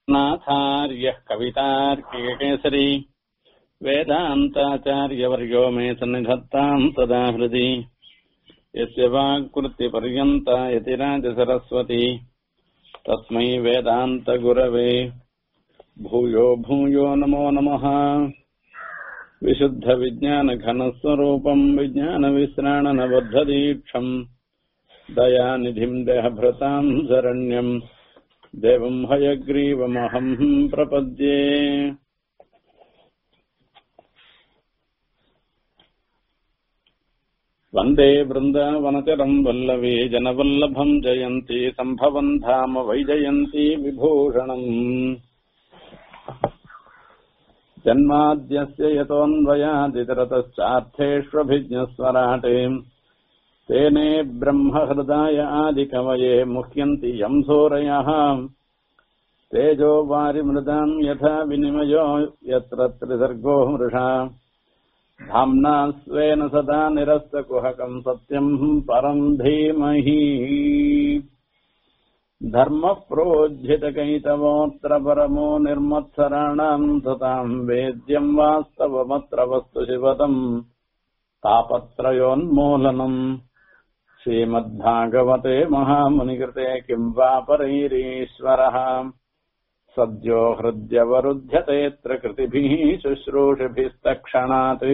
नाथार्यः कवितार्किककेसरी वेदान्ताचार्यवर्यो मे सन्निधत्ताम् सदा हृदि यस्य वाक्कृत्यपर्यन्ता यतिराजसरस्वती तस्मै वेदान्तगुरवे भूयो भूयो नमो नमः विशुद्धविज्ञानघनस्वरूपम् विज्ञानविश्राणनबद्धदीक्षम् दयानिधिम् देहभृताम् शरण्यम् देवम् हयग्रीवमहम् प्रपद्ये वन्दे वृन्दावनचरम् वल्लवी जनवल्लभम् जयन्ती सम्भवन् धाम वैजयन्ती विभूषणम् जन्माद्यस्य यतोऽन्वयादितरतश्चार्थेष्वभिज्ञस्वराटे तेने ब्रह्महृदाय आदिकवये मुह्यन्ति यम् सूरयः तेजो वारिमृदाम् यथा विनिमयो यत्र त्रिसर्गो मृषा धाम्ना स्वेन सदा निरस्तकुहकम् सत्यम् परम् धीमहि धर्मः प्रोज्झितकैतवोऽत्र परमो निर्मत्सराणाम् सताम् वेद्यम् वास्तवमत्र वस्तु शिवतम् तापत्रयोन्मूलनम् श्रीमद्भागवते महामुनिकृते किम् वा परैरीश्वरः सद्यो हृद्यवरुध्यतेऽत्र कृतिभिः शुश्रूषिभिस्तक्षणात्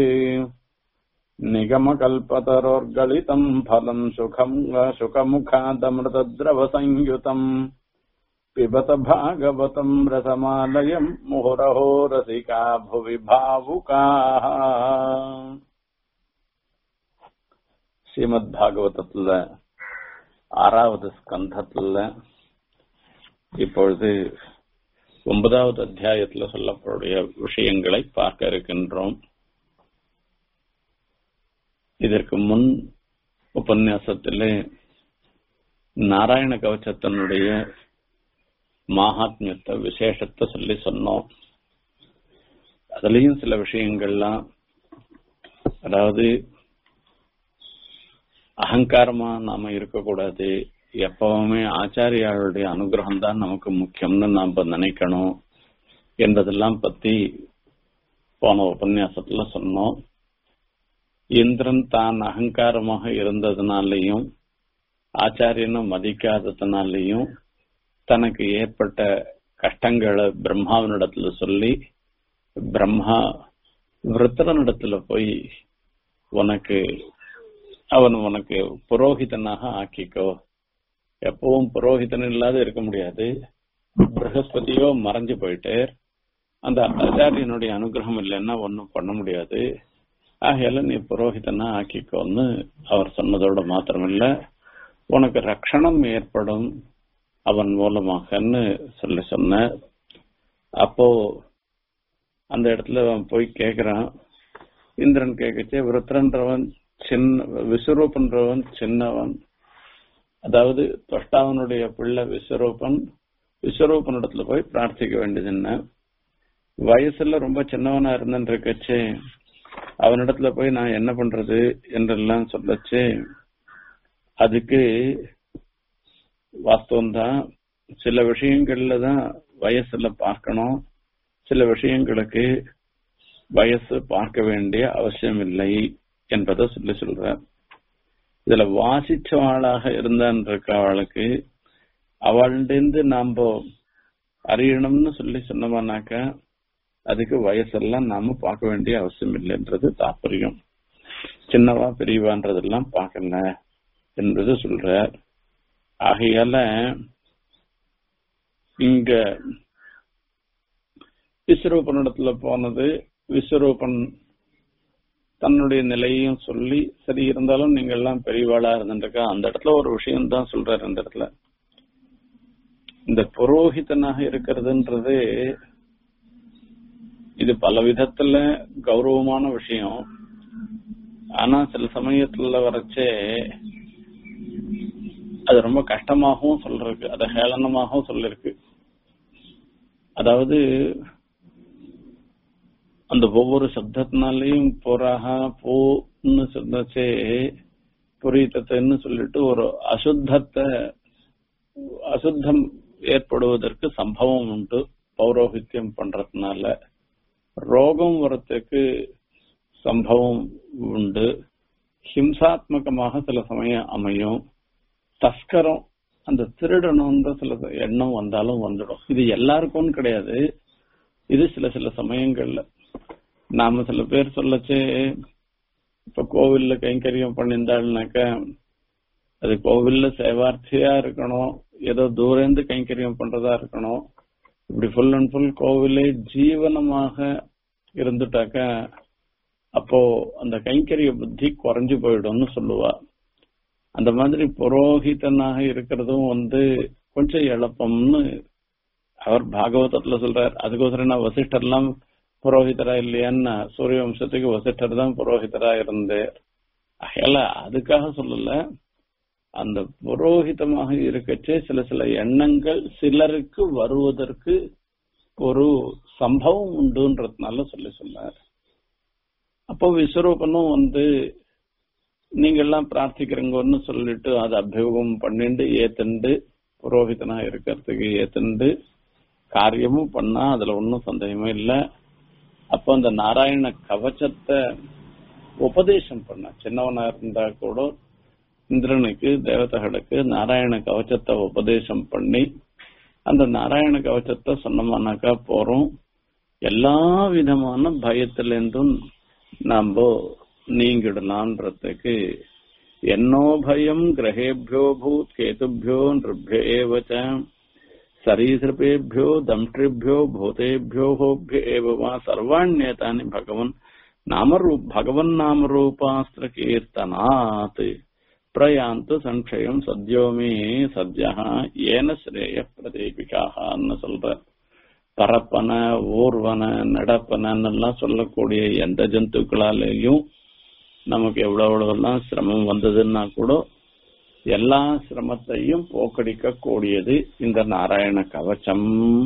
निगमकल्पतरोर्गलितम् फलम् सुखम् शुकमुखादमृतद्रवसंयुतम् पिबत भागवतम् रसमालयम् मुहुरहो रसिका भुवि भावुकाः ஸ்ரீமத் பாகவதத்துல ஆறாவது ஸ்கந்தத்துல இப்பொழுது ஒன்பதாவது அத்தியாயத்துல சொல்லக்கூடிய விஷயங்களை பார்க்க இருக்கின்றோம் இதற்கு முன் உபன்யாசத்திலே நாராயண கவச்சத்தினுடைய மகாத்மியத்தை விசேஷத்தை சொல்லி சொன்னோம் அதுலயும் சில விஷயங்கள்லாம் அதாவது அகங்காரமா நாம இருக்கக்கூடாது எப்பவுமே ஆச்சாரியாளுடைய அனுகிரகம் தான் நமக்கு முக்கியம்னு நாம நினைக்கணும் என்பதெல்லாம் பத்தி போன உபன்யாசத்துல சொன்னோம் இந்திரன் தான் அகங்காரமாக இருந்ததுனாலையும் ஆச்சாரியனை மதிக்காததுனாலையும் தனக்கு ஏற்பட்ட கஷ்டங்களை பிரம்மாவினிடத்துல சொல்லி பிரம்மா விருத்தரனிடத்துல போய் உனக்கு அவன் உனக்கு புரோகிதனாக ஆக்கிக்கோ எப்பவும் புரோகிதன் இல்லாத இருக்க முடியாது பிரகஸ்பதியோ மறைஞ்சு போயிட்டு அந்த ஆச்சாரியனுடைய அனுகிரகம் இல்லைன்னா ஒன்னும் பண்ண முடியாது ஆகையால நீ புரோகிதனா ஆக்கிக்கோன்னு அவர் சொன்னதோட மாத்திரமில்ல உனக்கு ரட்சணம் ஏற்படும் அவன் மூலமாகன்னு சொல்லி சொன்ன அப்போ அந்த இடத்துல அவன் போய் கேக்குறான் இந்திரன் கேட்கச்சே விருத்திரன்றவன் சின்ன விஸ்வரூபன்றவன் சின்னவன் அதாவது தொஷ்டாவனுடைய பிள்ளை விஸ்வரூபன் விஸ்வரூபனிடத்துல போய் பிரார்த்திக்க வேண்டியது என்ன வயசுல ரொம்ப சின்னவனா இருந்துட்டு இருக்கச்சு அவனிடத்துல போய் நான் என்ன பண்றது என்றெல்லாம் சொல்லச்சு அதுக்கு வாஸ்தவம் தான் சில விஷயங்கள்ல தான் வயசுல பார்க்கணும் சில விஷயங்களுக்கு வயசு பார்க்க வேண்டிய அவசியம் இல்லை என்பதை சொல்லி சொல்ற இதுல வாசிச்சவாளாக இருந்தான் இருக்க அவளுக்கு அவள்கிட்ட நாம அறியணும்னு சொல்லி சொன்னோம்னாக்க அதுக்கு வயசெல்லாம் நாம பார்க்க வேண்டிய அவசியம் இல்லைன்றது தாற்பயம் சின்னவா பெரியவான்றதெல்லாம் பார்க்கல என்பது சொல்ற ஆகையால இங்க விஸ்வரூபனிடத்துல போனது விஸ்வரூபன் தன்னுடைய நிலையையும் சொல்லி சரி இருந்தாலும் நீங்க எல்லாம் பெரியவாளா இருந்துருக்கா அந்த இடத்துல ஒரு விஷயம் தான் சொல்றாரு அந்த இடத்துல இந்த புரோகிதனாக இருக்கிறதுன்றது இது பல விதத்துல கௌரவமான விஷயம் ஆனா சில சமயத்துல வரைச்சே அது ரொம்ப கஷ்டமாகவும் சொல்றதுக்கு அதை ஹேளனமாகவும் சொல்லிருக்கு அதாவது அந்த ஒவ்வொரு சப்தத்தினாலையும் போராக போன்னு சொன்னச்சே புரியத்தன்னு சொல்லிட்டு ஒரு அசுத்தத்தை அசுத்தம் ஏற்படுவதற்கு சம்பவம் உண்டு பௌரோஹித்யம் பண்றதுனால ரோகம் வரத்துக்கு சம்பவம் உண்டு ஹிம்சாத்மகமாக சில சமயம் அமையும் தஸ்கரம் அந்த திருடணுன்ற சில எண்ணம் வந்தாலும் வந்துடும் இது எல்லாருக்கும் கிடையாது இது சில சில சமயங்கள்ல நாம சில பேர் சொல்லச்சு இப்ப கோவில்ல கைங்கரியம் பண்ணியிருந்தாள்னாக்க அது கோவில்ல சேவார்த்தியா இருக்கணும் ஏதோ தூரந்து கைங்கரியம் பண்றதா இருக்கணும் இப்படி ஃபுல் அண்ட் ஃபுல் கோவிலே ஜீவனமாக இருந்துட்டாக்க அப்போ அந்த கைங்கரிய புத்தி குறைஞ்சு போயிடும்னு சொல்லுவா அந்த மாதிரி புரோஹிதனாக இருக்கிறதும் வந்து கொஞ்சம் இழப்பம்னு அவர் பாகவதத்துல சொல்றார் அதுக்கோசரம் நான் வசிஷ்டர்லாம் புரோஹிதரா இல்லையான்னு சூரிய வம்சத்துக்கு வசிஷ்டர் தான் புரோஹிதரா இருந்தேன் அகையால அதுக்காக சொல்லல அந்த புரோஹிதமாக இருக்கச்சே சில சில எண்ணங்கள் சிலருக்கு வருவதற்கு ஒரு சம்பவம் உண்டுன்றதுனால சொல்லி சொன்னார் அப்போ விஸ்வரூபனும் வந்து நீங்க எல்லாம் பிரார்த்திக்கிறீங்கன்னு சொல்லிட்டு அதை அபியோகம் பண்ணிட்டு ஏத்துண்டு புரோஹிதனா இருக்கிறதுக்கு ஏத்துண்டு காரியமும் பண்ணா அதுல ஒன்றும் சந்தேகமே இல்லை அப்போ அந்த நாராயண கவச்சத்தை உபதேசம் பண்ண சின்னவனா இருந்தா கூட இந்திரனுக்கு தேவதைகளுக்கு நாராயண கவச்சத்தை உபதேசம் பண்ணி அந்த நாராயண கவச்சத்தை சொன்னோம்னாக்கா போறோம் எல்லா விதமான பயத்திலிருந்தும் நாம நீங்கிடலான்றதுக்கு என்னோ பயம் கிரகேபியோ பூத் கேதுபியோ நிருபிய ஏவச்ச சரீசிருப்பேபியோ தம்ஷ்டிபியோ பூதேபியோ ஹோபிய ஏவ சர்வாண்யேதானி பகவன் நாமரூப் பகவன் நாமரூபாஸ்திர கீர்த்தனாத் பிரயாந்து சம்சயம் சத்யோமே சத்யா ஏன ஸ்ரேய பிரதீபிகான்னு சொல்ற பரப்பன ஊர்வன நடப்பனெல்லாம் சொல்லக்கூடிய எந்த ஜந்துக்களாலேயும் நமக்கு எவ்வளவு எவ்வளவுலாம் சிரமம் வந்ததுன்னா கூட எல்லா சிரமத்தையும் போக்கடிக்க கூடியது இந்த நாராயண கவச்சம்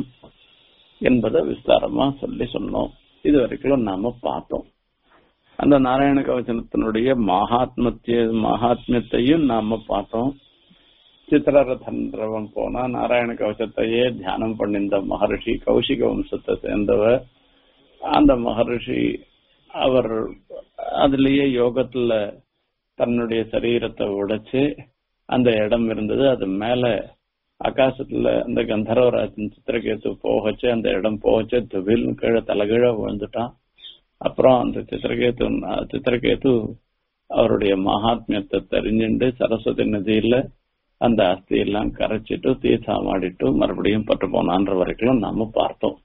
என்பதை விஸ்தாரமா சொல்லி சொன்னோம் இது வரைக்கும் நாம பார்த்தோம் அந்த நாராயண கவச்சனத்தினுடைய மகாத்மத்திய மகாத்மியத்தையும் நாம பார்த்தோம் சித்திரரதன்றவன் போனா நாராயண கவச்சத்தையே தியானம் பண்ணிருந்த மகர்ஷி கௌஷிக வம்சத்தை சேர்ந்தவர் அந்த மகர்ஷி அவர் அதுலயே யோகத்துல தன்னுடைய சரீரத்தை உடைச்சு அந்த இடம் இருந்தது அது மேல ஆகாசத்துல அந்த கந்தர்வராஜன் சித்திரகேத்து போகச்சு அந்த இடம் போகச்சு துபில் கீழே தலைகீழ விழுந்துட்டான் அப்புறம் அந்த சித்திரகேத்து சித்திரகேத்து அவருடைய மகாத்மியத்தை தெரிஞ்சுண்டு சரஸ்வதி நதியில அந்த அஸ்தி எல்லாம் கரைச்சிட்டு தீர்த்தாமாடிட்டு மறுபடியும் பட்டு போனான்ற வரைக்கும் நாம பார்த்தோம்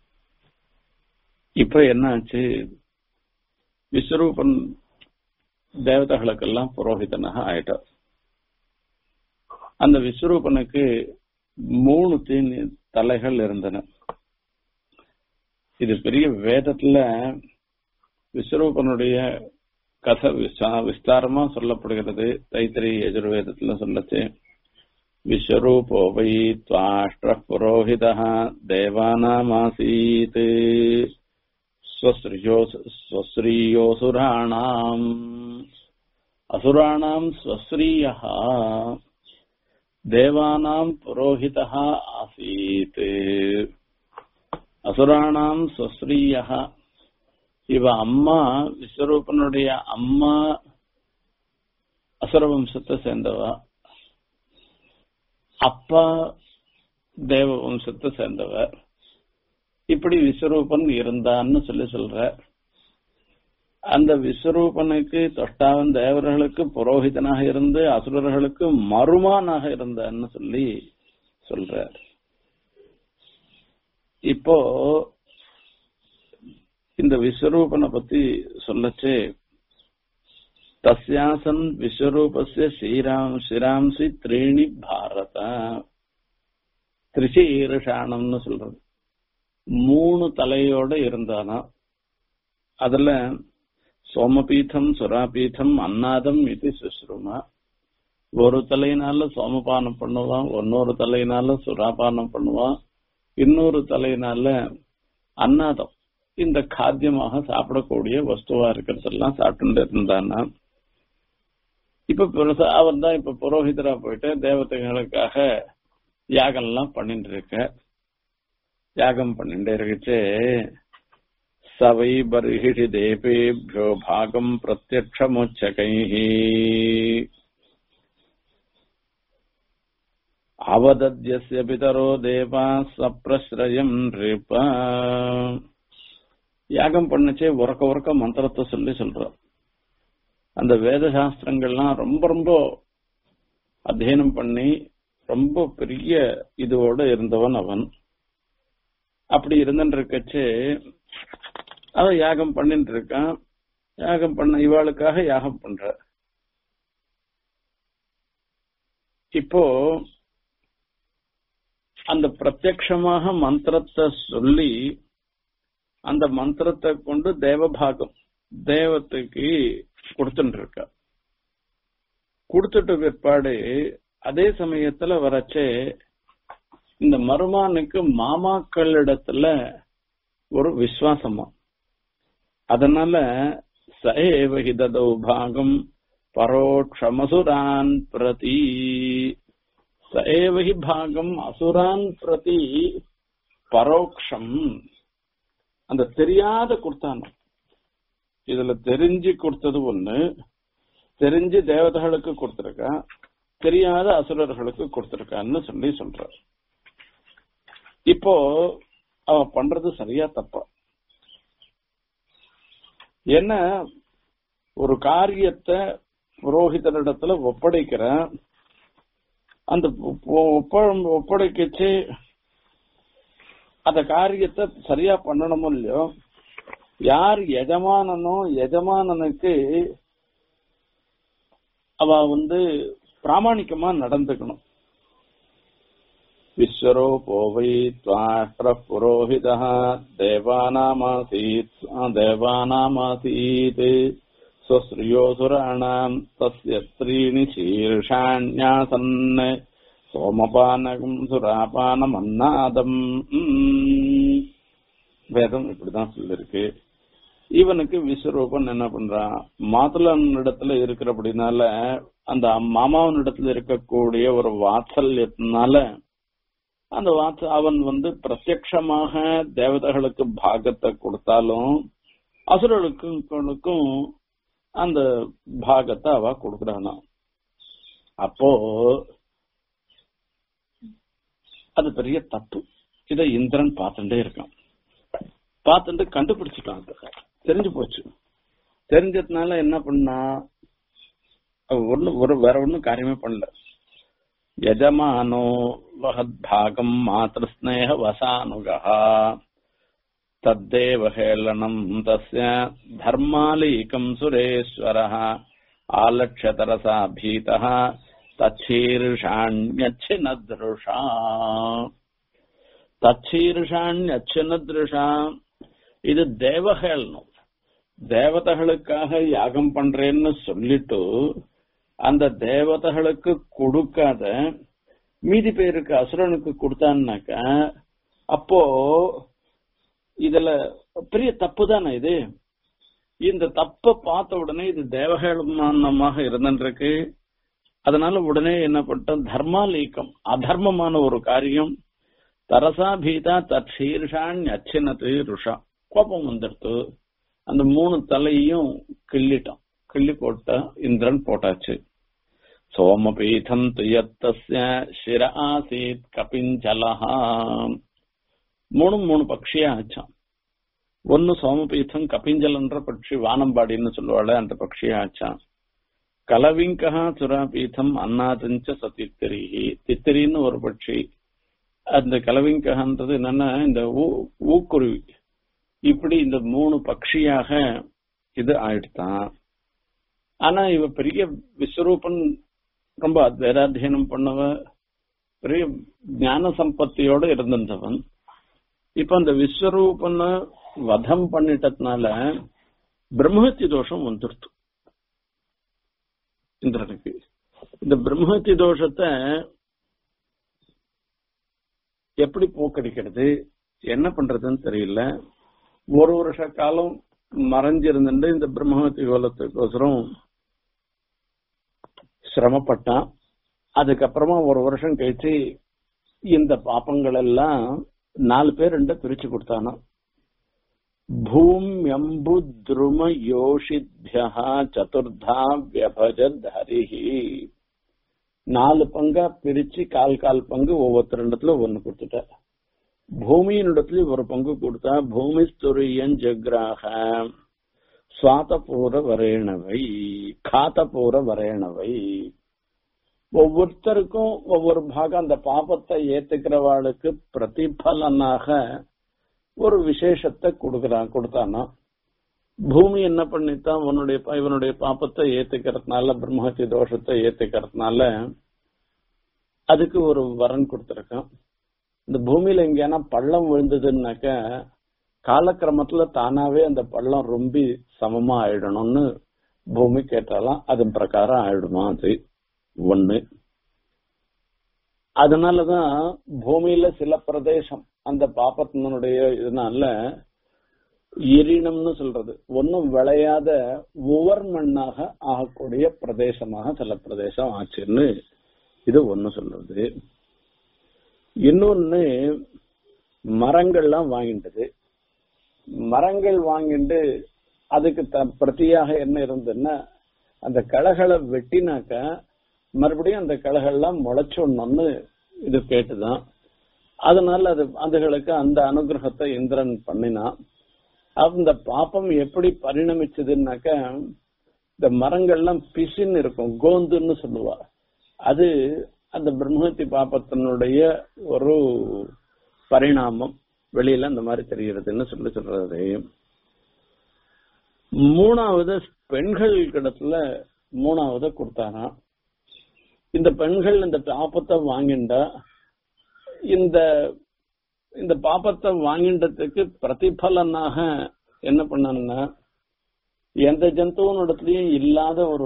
இப்ப என்ன ஆச்சு விஸ்வரூபன் தேவதைகளுக்கெல்லாம் புரோஹிதனாக ஆயிட்டார் அந்த விஸ்வரூபனுக்கு மூணு தீன் தலைகள் இருந்தன இது பெரிய வேதத்துல விஸ்வரூபனுடைய கதை விஸ்தாரமா சொல்லப்படுகிறது தைத்திரி எஜுர்வேதத்துல சொல்லச்சு விஸ்வரூபோ வை துவாஷ்ட புரோஹித தேவானாமாசீத் ஸ்வஸ்ரீயோசுராணாம் அசுராணாம் ஸ்வஸ்ரீய தேவானாம் புரோஹித ஆசீத் அசுராணாம் ஸ்வஸ்ரீய இவ அம்மா விஸ்வரூபனுடைய அம்மா அசுர வம்சத்தை சேர்ந்தவா அப்பா தேவ வம்சத்தை சேர்ந்தவர் இப்படி விஸ்வரூபன் இருந்தான்னு சொல்லி சொல்ற அந்த விஸ்வரூபனுக்கு தொஷ்டாவன் தேவர்களுக்கு புரோஹிதனாக இருந்து அசுரர்களுக்கு மருமானாக இருந்தான்னு சொல்லி சொல்றார் இப்போ இந்த விஸ்வரூபனை பத்தி சொல்லச்சு தஸ்யாசன் விஸ்வரூபஸ்ய ஸ்ரீராம் ஸ்ரீராம்சி த்ரீணி பாரத திரிசீர்ஷானம்னு சொல்றது மூணு தலையோட இருந்தானா அதுல சோமபீடம் சுராபீடம் அன்னாதம் இது சுஸ்ருமா ஒரு தலையினால சோமபானம் பண்ணுவான் இன்னொரு தலையினால சுராபானம் பண்ணுவான் இன்னொரு தலையினால அன்னாதம் இந்த காத்தியமாக சாப்பிடக்கூடிய வஸ்துவா இருக்கிறதெல்லாம் சாப்பிட்டு இருந்தானா இப்ப பெருசா அவர் தான் இப்ப புரோஹிதரா போயிட்டு தேவதைகளுக்காக யாகம்லாம் பண்ணிட்டு இருக்க யாகம் பண்ணிட்டே இருக்குச்சு சவை பர்ஹிஷி தேபேபியோ பாகம் பிரத்யக்ஷமுச்சகைஹி அவதத்யஸ்ய பிதரோ தேவா சப்ரஸ்ரயம் ரிப யாகம் பண்ணுச்சே உறக்க உறக்க மந்திரத்தை சொல்லி சொல்றார் அந்த வேத சாஸ்திரங்கள்லாம் ரொம்ப ரொம்ப அத்தியனம் பண்ணி ரொம்ப பெரிய இதோட இருந்தவன் அவன் அப்படி இருந்துட்டு இருக்கச்சு அவன் யாகம் பண்ணிட்டு இருக்கான் யாகம் பண்ண இவாளுக்காக யாகம் பண்ற இப்போ அந்த பிரத்யக்ஷமாக மந்திரத்தை சொல்லி அந்த மந்திரத்தை கொண்டு தேவபாகம் தேவத்துக்கு கொடுத்துட்டு இருக்கா கொடுத்துட்ட பிற்பாடு அதே சமயத்துல வரச்சே இந்த மருமானுக்கு மாமாக்களிடத்துல ஒரு விசுவாசமா அதனால சஏவகிதோ பாகம் பரோட்சமசுரான் பிரதி சஏவகி பாகம் அசுரான் பிரதி பரோக்ஷம் அந்த தெரியாத கொடுத்தானோ இதுல தெரிஞ்சு கொடுத்தது ஒண்ணு தெரிஞ்சு தேவதைகளுக்கு கொடுத்திருக்கா தெரியாத அசுரர்களுக்கு கொடுத்திருக்கான்னு சொல்லி சொல்ற இப்போ அவ பண்றது சரியா தப்பா என்ன ஒரு காரியத்தை புரோகிதனிடத்துல ஒப்படைக்கிற அந்த ஒப்படைக்கச்சு அந்த காரியத்தை சரியா பண்ணணுமோ இல்லையோ யார் எஜமானனோ எஜமானனுக்கு அவ வந்து பிராமணிக்கமா நடந்துக்கணும் விஸ்வரூபோ வை त्वाष्ट्र पुरोहितः देवानामासीत् देवानामासीत् स्वश्रियोऽसुराणाम् तस्य त्रीणि शीर्षाण्यासन् சோமபானகம் சுராபானமன்னாதம் வேதம் இப்படிதான் சொல்லிருக்கு இவனுக்கு விஸ்வரூபன் என்ன பண்றான் மாதுளன் இடத்துல இருக்கிறபடினால அந்த மாமாவன் இடத்துல இருக்கக்கூடிய ஒரு வாத்சல்யத்தினால அந்த வாத்ச அவன் வந்து பிரத்யக்ஷமாக தேவதைகளுக்கு பாகத்தை கொடுத்தாலும் அசுரர்களுக்கும் அந்த பாகத்தை அவ கொடுக்கறானா அப்போ அது பெரிய தப்பு இதை இந்திரன் பார்த்துட்டே இருக்கான் பார்த்துட்டு கண்டுபிடிச்சிட்டான் தெரிஞ்சு போச்சு தெரிஞ்சதுனால என்ன பண்ணா ஒண்ணு ஒரு வேற ஒண்ணும் காரியமே பண்ணல யஜமானோ வகத்பாகம் மாத்திருஸ்னேக வசானுகா தத்தேவஹேளனம் தஸ்ய தர்மாலீகம் சுரேஸ்வரः ஆலக்ஷதரசா பீதः தச்சீர்ஷாண்யச்சினத்ருஷா தச்சீர்ஷாண்யச்சினத்ருஷா இது தேவஹேளனம் தேவதைகளுக்காக யாகம் பண்றேன்னு சொல்லிட்டு அந்த தேவதைகளுக்கு கொடுக்காத மீதி பேருக்கு அசுரனுக்கு கொடுத்தான்னாக்கா அப்போ இதுல பெரிய தப்பு தானே இது இந்த தப்ப பார்த்த உடனே இது தேவகேளமானமாக இருந்துருக்கு அதனால உடனே என்ன பண்ணிட்டோம் தர்மாலீக்கம் அதர்மமான ஒரு காரியம் தரசா பீதா தத் சீர்ஷான் அச்சினத்து ருஷா கோபம் வந்துடுத்து அந்த மூணு தலையையும் கிள்ளிட்டான் கிள்ளி போட்ட இந்திரன் போட்டாச்சு சோமபீதம் துயத்தஸ்ய சிர ஆசீத் கபிஞ்சலஹா மூணு மூணு பட்சியா ஆச்சான் ஒன்னு சோமபீதம் கபிஞ்சலன்ற பட்சி வானம்பாடின்னு சொல்லுவாள் அந்த பட்சியா ஆச்சான் கலவிங்கா சுராபீதம் அன்னாதஞ்ச சத்தித்திரி தித்திரின்னு ஒரு பட்சி அந்த கலவிங்கன்றது என்னன்னா இந்த ஊக்குருவி இப்படி இந்த மூணு பட்சியாக இது ஆயிடுத்தான் ஆனா இவ பெரிய விஸ்வரூபன் ரொம்ப வேதாத்தியனம் பண்ணவ பெரிய ஞான சம்பத்தியோட இருந்தவன் இப்ப அந்த விஸ்வரூபனை வதம் பண்ணிட்டதுனால பிரம்மஹத்தி தோஷம் வந்துடுத்து இந்திரனுக்கு இந்த பிரம்மஹத்தி தோஷத்தை எப்படி போக்கடிக்கிறது என்ன பண்றதுன்னு தெரியல ஒரு வருஷ காலம் மறைஞ்சிருந்துட்டு இந்த பிரம்மஹத்தி கோலத்துக்கோசரம் சிரமப்பட்டான் அதுக்கப்புறமா ஒரு வருஷம் கழிச்சு இந்த பாப்பங்கள் எல்லாம் நாலு பேர் ரெண்ட பிரிச்சு கொடுத்தானா பூமியம்பு துரும யோஷித்யா சதுர்தா வியபஜத் ஹரிஹி நாலு பங்கா பிரிச்சு கால் கால் பங்கு ஒவ்வொருத்தரிடத்துல ஒண்ணு கொடுத்துட்டார் பூமியினிடத்துல ஒரு பங்கு கொடுத்தா பூமி ஸ்துரியன் ஜக்ராக சுவாதபூர வரேணவை காத்தபூர வரேணவை ஒவ்வொருத்தருக்கும் ஒவ்வொரு பாகம் அந்த பாபத்தை ஏத்துக்கிறவாளுக்கு பிரதிபலனாக ஒரு விசேஷத்தை கொடுக்கறான் கொடுத்தானா பூமி என்ன பண்ணித்தான் உன்னுடைய இவனுடைய பாப்பத்தை ஏத்துக்கிறதுனால பிரம்மஹத்தி தோஷத்தை ஏத்துக்கிறதுனால அதுக்கு ஒரு வரன் கொடுத்திருக்கான் இந்த பூமியில எங்கேனா பள்ளம் விழுந்ததுன்னாக்க காலக்கிரமத்துல தானாவே அந்த பள்ளம் ரொம்ப சமமா ஆயிடணும்னு பூமி கேட்டாலாம் அது பிரகாரம் ஆயிடுமா அது ஒண்ணு அதனாலதான் பூமியில சில பிரதேசம் அந்த பாப்பத்தினுடைய இதனால எரிணம்னு சொல்றது ஒன்னும் விளையாத உவர் மண்ணாக ஆகக்கூடிய பிரதேசமாக சில பிரதேசம் ஆச்சுன்னு இது ஒண்ணு சொல்றது இன்னொன்னு மரங்கள்லாம் வாங்கிட்டது மரங்கள் வாங்கிட்டு அதுக்கு த பிரத்தியாக என்ன இருந்ததுன்னா அந்த களைகளை வெட்டினாக்க மறுபடியும் அந்த களைகள்லாம் முளைச்சோன்னு இது கேட்டுதான் அதனால அது அதுகளுக்கு அந்த அனுகிரகத்தை இந்திரன் பண்ணினான் அந்த பாப்பம் எப்படி பரிணமிச்சதுன்னாக்க இந்த மரங்கள்லாம் பிசின்னு இருக்கும் கோந்துன்னு சொல்லுவா அது அந்த பிரம்மஹத்தி பாப்பத்தினுடைய ஒரு பரிணாமம் வெளியில அந்த மாதிரி தெரிகிறதுன்னு சொல்லி சொல்றது மூணாவது பெண்கள் கிடத்துல மூணாவது கொடுத்தாராம் இந்த பெண்கள் இந்த பாப்பத்தை வாங்கிண்டா இந்த இந்த பாப்பத்தை வாங்கின்றதுக்கு பிரதிபலனாக என்ன பண்ணாங்கன்னா எந்த ஜந்துவனிடத்துலயும் இல்லாத ஒரு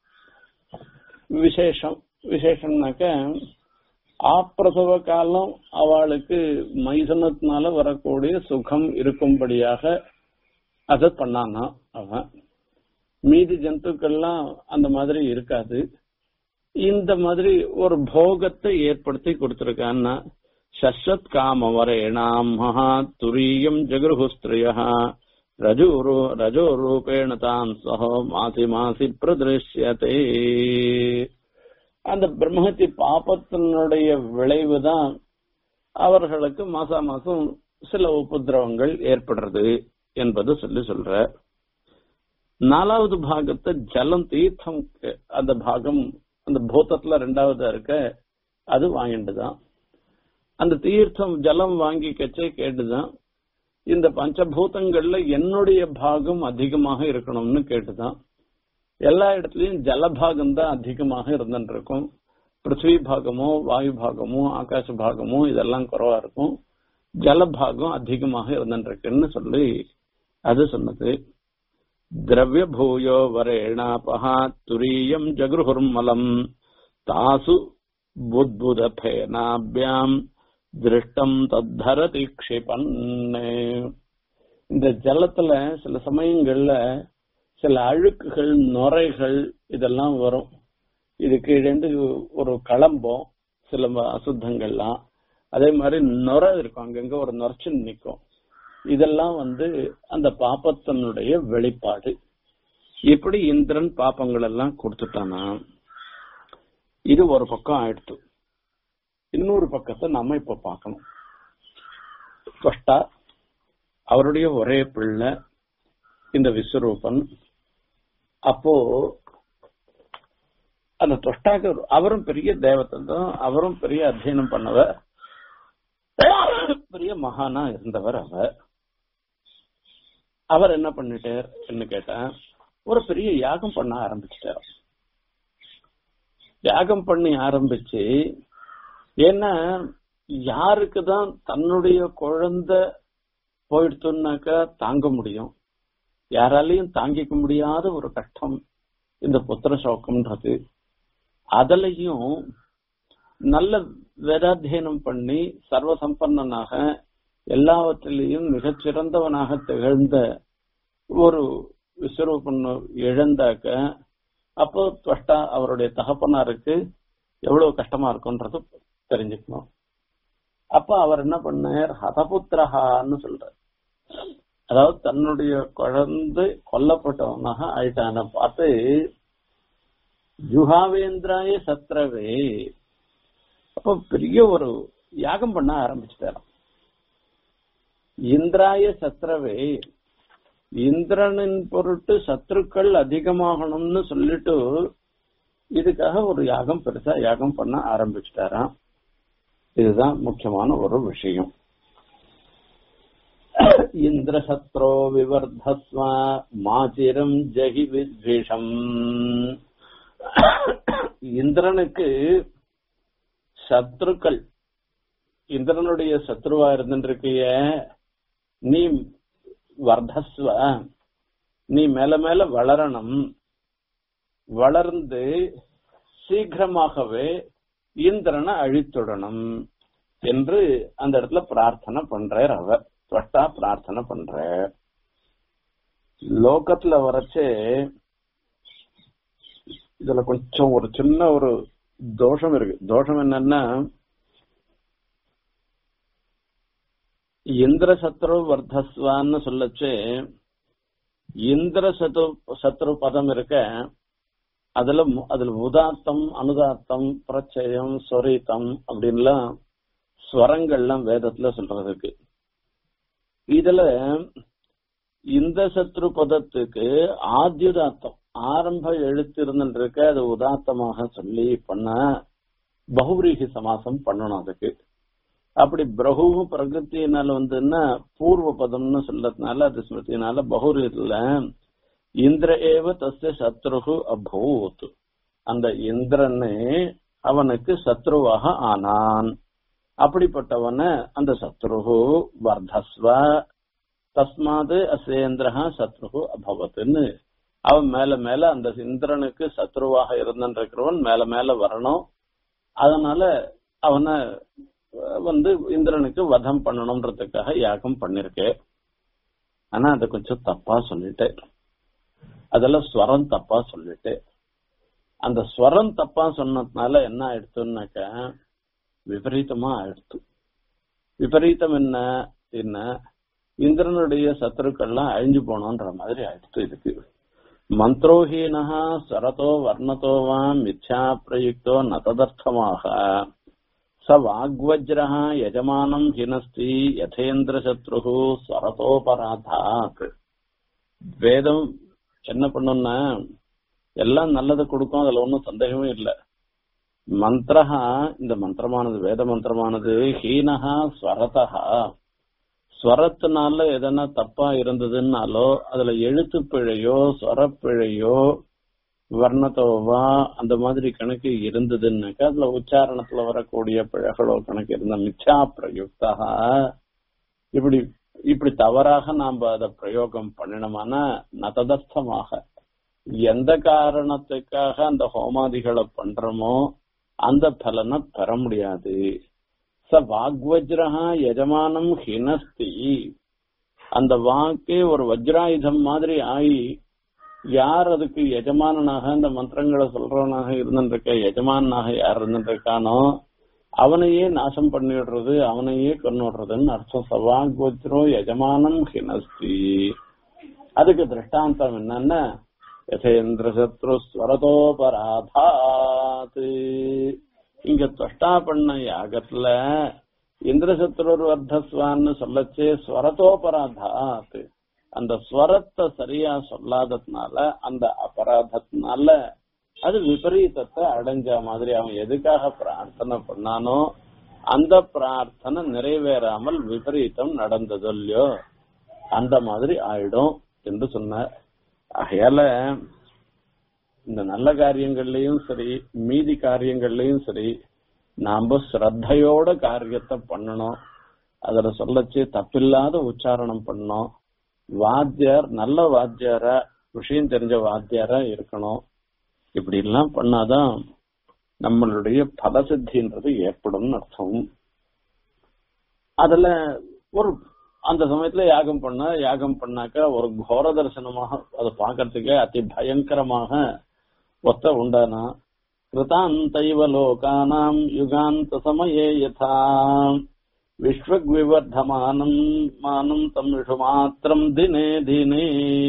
விசேஷம் விசேஷம்னாக்க ஆப்பிரசவ காலம் அவளுக்கு மைசனத்தினால வரக்கூடிய சுகம் இருக்கும்படியாக அதை பண்ணானா அவன் மீதி ஜந்துக்கள்லாம் அந்த மாதிரி இருக்காது இந்த மாதிரி ஒரு போகத்தை ஏற்படுத்தி கொடுத்திருக்கான்னா சஸ்வத் காம வரேணாம் மகா துரியம் ஜெகருஸ்திரிய ரஜோரு ரஜோ ரூபேண தான் சஹோ மாசி மாசி பிரதிருஷ்யதே அந்த பிரம்மஹத்தி பாப்பத்தினுடைய விளைவுதான் அவர்களுக்கு மாசா மாசம் சில உபதிரவங்கள் ஏற்படுறது என்பது சொல்லி சொல்ற நாலாவது பாகத்தை ஜலம் தீர்த்தம் அந்த பாகம் அந்த பூத்தத்துல ரெண்டாவதா இருக்க அது வாங்கிட்டுதான் அந்த தீர்த்தம் ஜலம் வாங்கி கச்சே கேட்டுதான் இந்த பஞ்சபூதங்கள்ல என்னுடைய பாகம் அதிகமாக இருக்கணும்னு கேட்டுதான் எல்லா இடத்துலயும் ஜலபாகம் தான் அதிகமாக இருந்துட்டு இருக்கும் பிருத்வி பாகமோ வாயு பாகமோ ஆகாச பாகமோ இதெல்லாம் குறைவா இருக்கும் ஜலபாகம் அதிகமாக இருந்துட்டு இருக்குன்னு சொல்லி அது சொன்னது திரவிய பூயோ வரேணாபஹா துரியம் ஜகுர்மலம் தாசு புத்புதபேனாபியாம் திருஷ்டம் தத்தரதி க்ஷிபன் இந்த ஜலத்துல சில சமயங்கள்ல சில அழுக்குகள் நுரைகள் இதெல்லாம் வரும் இது கீழேந்து ஒரு களம்பம் சில அசுத்தங்கள்லாம் அதே மாதிரி நுரை இருக்கும் அங்கங்க ஒரு நுரைச்சு நிற்கும் இதெல்லாம் வந்து அந்த பாப்பத்தினுடைய வெளிப்பாடு இப்படி இந்திரன் பாப்பங்கள் எல்லாம் கொடுத்துட்டானா இது ஒரு பக்கம் ஆயிடுத்து இன்னொரு பக்கத்தை நம்ம இப்ப பார்க்கணும் ஃபர்ஸ்டா அவருடைய ஒரே பிள்ளை இந்த விஸ்வரூபன் அப்போ அந்த தொஷ்டாக அவரும் பெரிய தேவத்தை தான் அவரும் பெரிய அத்தியனம் பண்ணவர் பெரிய மகானா இருந்தவர் அவர் அவர் என்ன பண்ணிட்டார் கேட்டா ஒரு பெரிய யாகம் பண்ண ஆரம்பிச்சிட்டார் யாகம் பண்ணி ஆரம்பிச்சு ஏன்னா யாருக்கு தான் தன்னுடைய குழந்தை போயிடுத்துனாக்கா தாங்க முடியும் யாராலையும் தாங்கிக்க முடியாத ஒரு கஷ்டம் இந்த புத்திர சோகம்ன்றது அதுலயும் நல்ல வேதாத்தியனம் பண்ணி சர்வசம்பன்னனாக எல்லாவற்றிலையும் மிகச்சிறந்தவனாக திகழ்ந்த ஒரு விஸ்வரூபன் இழந்தாக்க அப்போ துவஷ்டா அவருடைய தகப்பனாருக்கு எவ்வளவு கஷ்டமா இருக்கும்ன்றது தெரிஞ்சுக்கணும் அப்ப அவர் என்ன பண்ணார் ஹதபுத்திரஹான்னு சொல்றார் அதாவது தன்னுடைய குழந்தை கொல்லப்பட்டவனாக ஆயிட்டான பார்த்து ஜுஹாவேந்திராய சத்ரவே அப்ப பெரிய ஒரு யாகம் பண்ண ஆரம்பிச்சுட்டாராம் இந்திராய சத்ரவே இந்திரனின் பொருட்டு சத்ருக்கள் அதிகமாகணும்னு சொல்லிட்டு இதுக்காக ஒரு யாகம் பெருசா யாகம் பண்ண ஆரம்பிச்சுட்டாராம் இதுதான் முக்கியமான ஒரு விஷயம் இந்திரசத்ரோ விவர்தஸ்வ மாச்சிரம் ஜகி வித்விஷம் இந்திரனுக்கு சத்ருக்கள் இந்திரனுடைய சத்ருவா இருந்துருக்கிய நீ வர்தஸ்வ நீ மேல மேல வளரணும் வளர்ந்து சீக்கிரமாகவே இந்திரனை அழித்துடணும் என்று அந்த இடத்துல பிரார்த்தனை பண்றார் அவர் தொட்டா பிரார்த்தனை பண்ற லோகத்துல வரைச்சு இதுல கொஞ்சம் ஒரு சின்ன ஒரு தோஷம் இருக்கு தோஷம் என்னன்னா இந்திர சத்ரு வர்தஸ்வான்னு சொல்லச்சு இந்திர சத்ரு சத்ரு பதம் இருக்க அதுல அதுல உதாத்தம் அனுதாத்தம் பிரச்சயம் சொரித்தம் அப்படின்லாம் ஸ்வரங்கள்லாம் வேதத்துல சொல்றதுக்கு இதுல இந்த சத்ரு பதத்துக்கு ஆத்யுதாத்தம் ஆரம்ப எழுத்து இருந்துருக்கு அது உதாத்தமாக சொல்லி பண்ண பகுரீகி சமாசம் பண்ணணும் அதுக்கு அப்படி பிரகு பிரகத்தினால வந்துன்னா பூர்வ பதம்னு சொல்லதுனால அது ஸ்மிருதினால பகுரீகத்துல இந்திர ஏவ தஸ்ய சத்ருகு அபூத் அந்த இந்திரனே அவனுக்கு சத்ருவாக ஆனான் அப்படிப்பட்டவன அந்த சத்ருகு வர்தஸ்வ தஸ்மாது அசேந்திரஹா சத்ருகு அபவத்துன்னு அவன் மேல மேல அந்த இந்திரனுக்கு சத்ருவாக இருந்திருக்கிறவன் மேல மேல வரணும் அதனால அவனை வந்து இந்திரனுக்கு வதம் பண்ணணும்ன்றதுக்காக யாகம் பண்ணிருக்கேன் ஆனா அதை கொஞ்சம் தப்பா சொல்லிட்டேன் அதெல்லாம் ஸ்வரம் தப்பா சொல்லிட்டு அந்த ஸ்வரம் தப்பா சொன்னதுனால என்ன ஆயிடுத்துனாக்க விபரீதமா ஆயிடுத்து விபரீதம் என்ன என்ன இந்திரனுடைய சத்துருக்கள்லாம் அழிஞ்சு போனோன்ற மாதிரி ஆயிடுத்து இதுக்கு மந்திரோஹீனா ஸ்வரத்தோ வர்ணத்தோ வா மித்யா பிரயுக்தோ நததர்த்தமாக ச வாக்வஜ்ரஹ யஜமானம் ஹினஸ்தி யதேந்திர சத்ரு ஸ்வரத்தோபராதாத் வேதம் என்ன பண்ணும்னா எல்லாம் நல்லது கொடுக்கும் அதுல ஒன்றும் சந்தேகமே இல்லை மந்திரஹா இந்த மந்திரமானது வேத மந்திரமானது ஹீனஹா ஸ்வரதா ஸ்வரத்தினால எதனா தப்பா இருந்ததுன்னாலோ அதுல எழுத்து பிழையோ ஸ்வரப்பிழையோ வர்ணத்தோவா அந்த மாதிரி கணக்கு இருந்ததுன்னாக்கா அதுல உச்சாரணத்துல வரக்கூடிய பிழைகளோ கணக்கு இருந்த மிச்சா பிரயுக்தா இப்படி இப்படி தவறாக நாம அதை பிரயோகம் பண்ணினோம்னா நததர்த்தமாக எந்த காரணத்துக்காக அந்த ஹோமாதிகளை பண்றோமோ அந்த பலனை பெற முடியாது ச வாக்வஜ்ரஹா எஜமானம் ஹினஸ்தி அந்த வாக்கே ஒரு வஜ்ராயுதம் மாதிரி ஆகி யார் அதுக்கு எஜமானனாக இந்த மந்திரங்களை சொல்றவனாக இருந்துருக்க எஜமானாக யார் இருந்துருக்கானோ அவனையே நாசம் பண்ணிடுறது அவனையே கொண்டுடுறதுன்னு அர்த்தம் சவாக்வஜ்ரோ எஜமானம் ஹினஸ்தி அதுக்கு திருஷ்டாந்தம் என்னன்னா யசேந்திர சத்ரு ஸ்வரதோபராதாத் இங்க தொஷ்டா பண்ண யாகத்துல இந்திரசத்ருர் வர்த்தஸ்வான்னு சொல்லச்சே ஸ்வரதோபராதாத் அந்த ஸ்வரத்தை சரியா சொல்லாததுனால அந்த அபராதத்தினால அது விபரீதத்தை அடைஞ்ச மாதிரி அவன் எதுக்காக பிரார்த்தனை பண்ணானோ அந்த பிரார்த்தனை நிறைவேறாமல் விபரீதம் நடந்தது இல்லையோ அந்த மாதிரி ஆயிடும் என்று சொன்னார் ஆகையால இந்த நல்ல காரியங்கள்லயும் சரி மீதி காரியங்கள்லயும் சரி நாம ஸ்ரத்தையோட காரியத்தை பண்ணணும் அதுல சொல்லச்சு தப்பில்லாத உச்சாரணம் பண்ணணும் வாத்தியார் நல்ல வாத்தியாரா விஷயம் தெரிஞ்ச வாத்தியாரா இருக்கணும் இப்படி எல்லாம் பண்ணாதான் நம்மளுடைய பலசித்தின்றது ஏற்படும் அர்த்தம் அதுல ஒரு அந்த சமயத்துல யாகம் பண்ண யாகம் பண்ணாக்க ஒரு கோர தரிசனமாக அதை பார்க்கறதுக்கே அதி பயங்கரமாக ஒத்த உண்டானா கிருதாந்தைவ லோகானாம் யுகாந்த சமயே யதா விஸ்வக்விவர்தமானம் மானம் தம் மாத்திரம் தினே தினே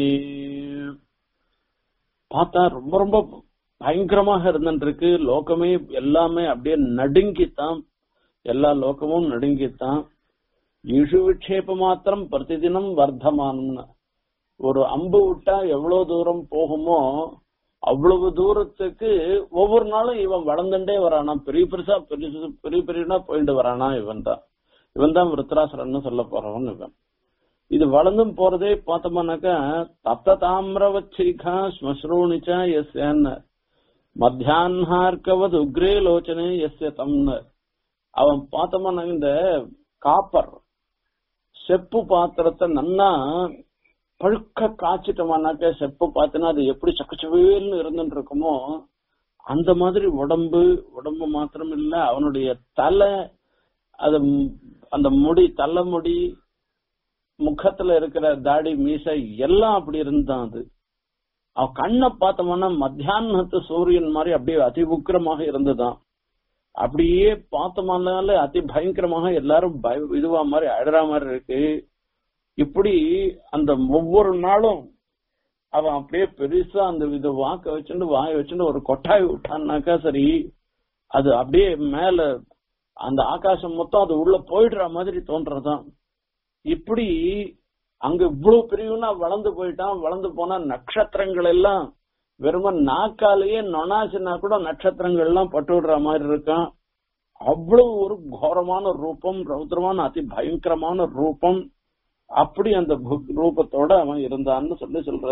பார்த்தா ரொம்ப ரொம்ப பயங்கரமாக இருந்துருக்கு லோகமே எல்லாமே அப்படியே நடுங்கித்தான் எல்லா லோகமும் நடுங்கித்தான் இஷு விக்ஷேப மாத்திரம் பிரதிதினம் வர்த்தமானம்னு ஒரு அம்பு விட்டா எவ்வளவு தூரம் போகுமோ அவ்வளவு தூரத்துக்கு ஒவ்வொரு நாளும் இவன் வளர்ந்துட்டே வரானா பெரிய பெருசா பெரிய பெரிய பெரியனா போயிட்டு வரானா இவன் தான் இவன் தான் விருத்ராசுரன்னு சொல்ல போறவன் இவன் இது வளர்ந்தும் போறதே பார்த்தோம்னாக்கா தப்த தாமிரவச்சிகா ஸ்மஸ்ரூணிச்சா எஸ் மத்தியான்ஹார்கவது உக்ரே லோச்சனே எஸ் தம்னு அவன் பார்த்தோம்னா இந்த காப்பர் செப்பு பாத்திரத்தை நன்னா பழுக்க காய்ச்சிட்டோம்னாக்க செப்பு பார்த்தனா அது எப்படி சக்கச்சவேல்னு இருந்துட்டு இருக்குமோ அந்த மாதிரி உடம்பு உடம்பு மாத்திரம் இல்ல அவனுடைய தலை அது அந்த முடி தலைமுடி முகத்துல இருக்கிற தாடி மீசை எல்லாம் அப்படி இருந்தான் அது அவன் கண்ணை பார்த்தோம்னா மத்தியானத்து சூரியன் மாதிரி அப்படியே அதி உக்கிரமாக இருந்துதான் அப்படியே பார்த்தோம்னால அதி பயங்கரமாக எல்லாரும் பய இதுவா மாதிரி அழற மாதிரி இருக்கு இப்படி அந்த ஒவ்வொரு நாளும் அவன் அப்படியே பெருசா அந்த இது வாக்க வச்சுட்டு வாய வச்சுட்டு ஒரு கொட்டாய் விட்டான்னாக்கா சரி அது அப்படியே மேல அந்த ஆகாசம் மொத்தம் அது உள்ள போயிடுற மாதிரி தோன்றதான் இப்படி அங்க இவ்வளவு பிரிவுனா வளர்ந்து போயிட்டான் வளர்ந்து போனா நட்சத்திரங்கள் எல்லாம் வெறும நாக்காலேயே நொனாச்சுன்னா கூட நட்சத்திரங்கள் எல்லாம் பட்டு விடுற மாதிரி இருக்கான் அவ்வளவு ஒரு கோரமான ரூபம் ரௌத்ரமான அதி பயங்கரமான ரூபம் அப்படி அந்த ரூபத்தோட அவன் இருந்தான்னு சொல்லி சொல்ற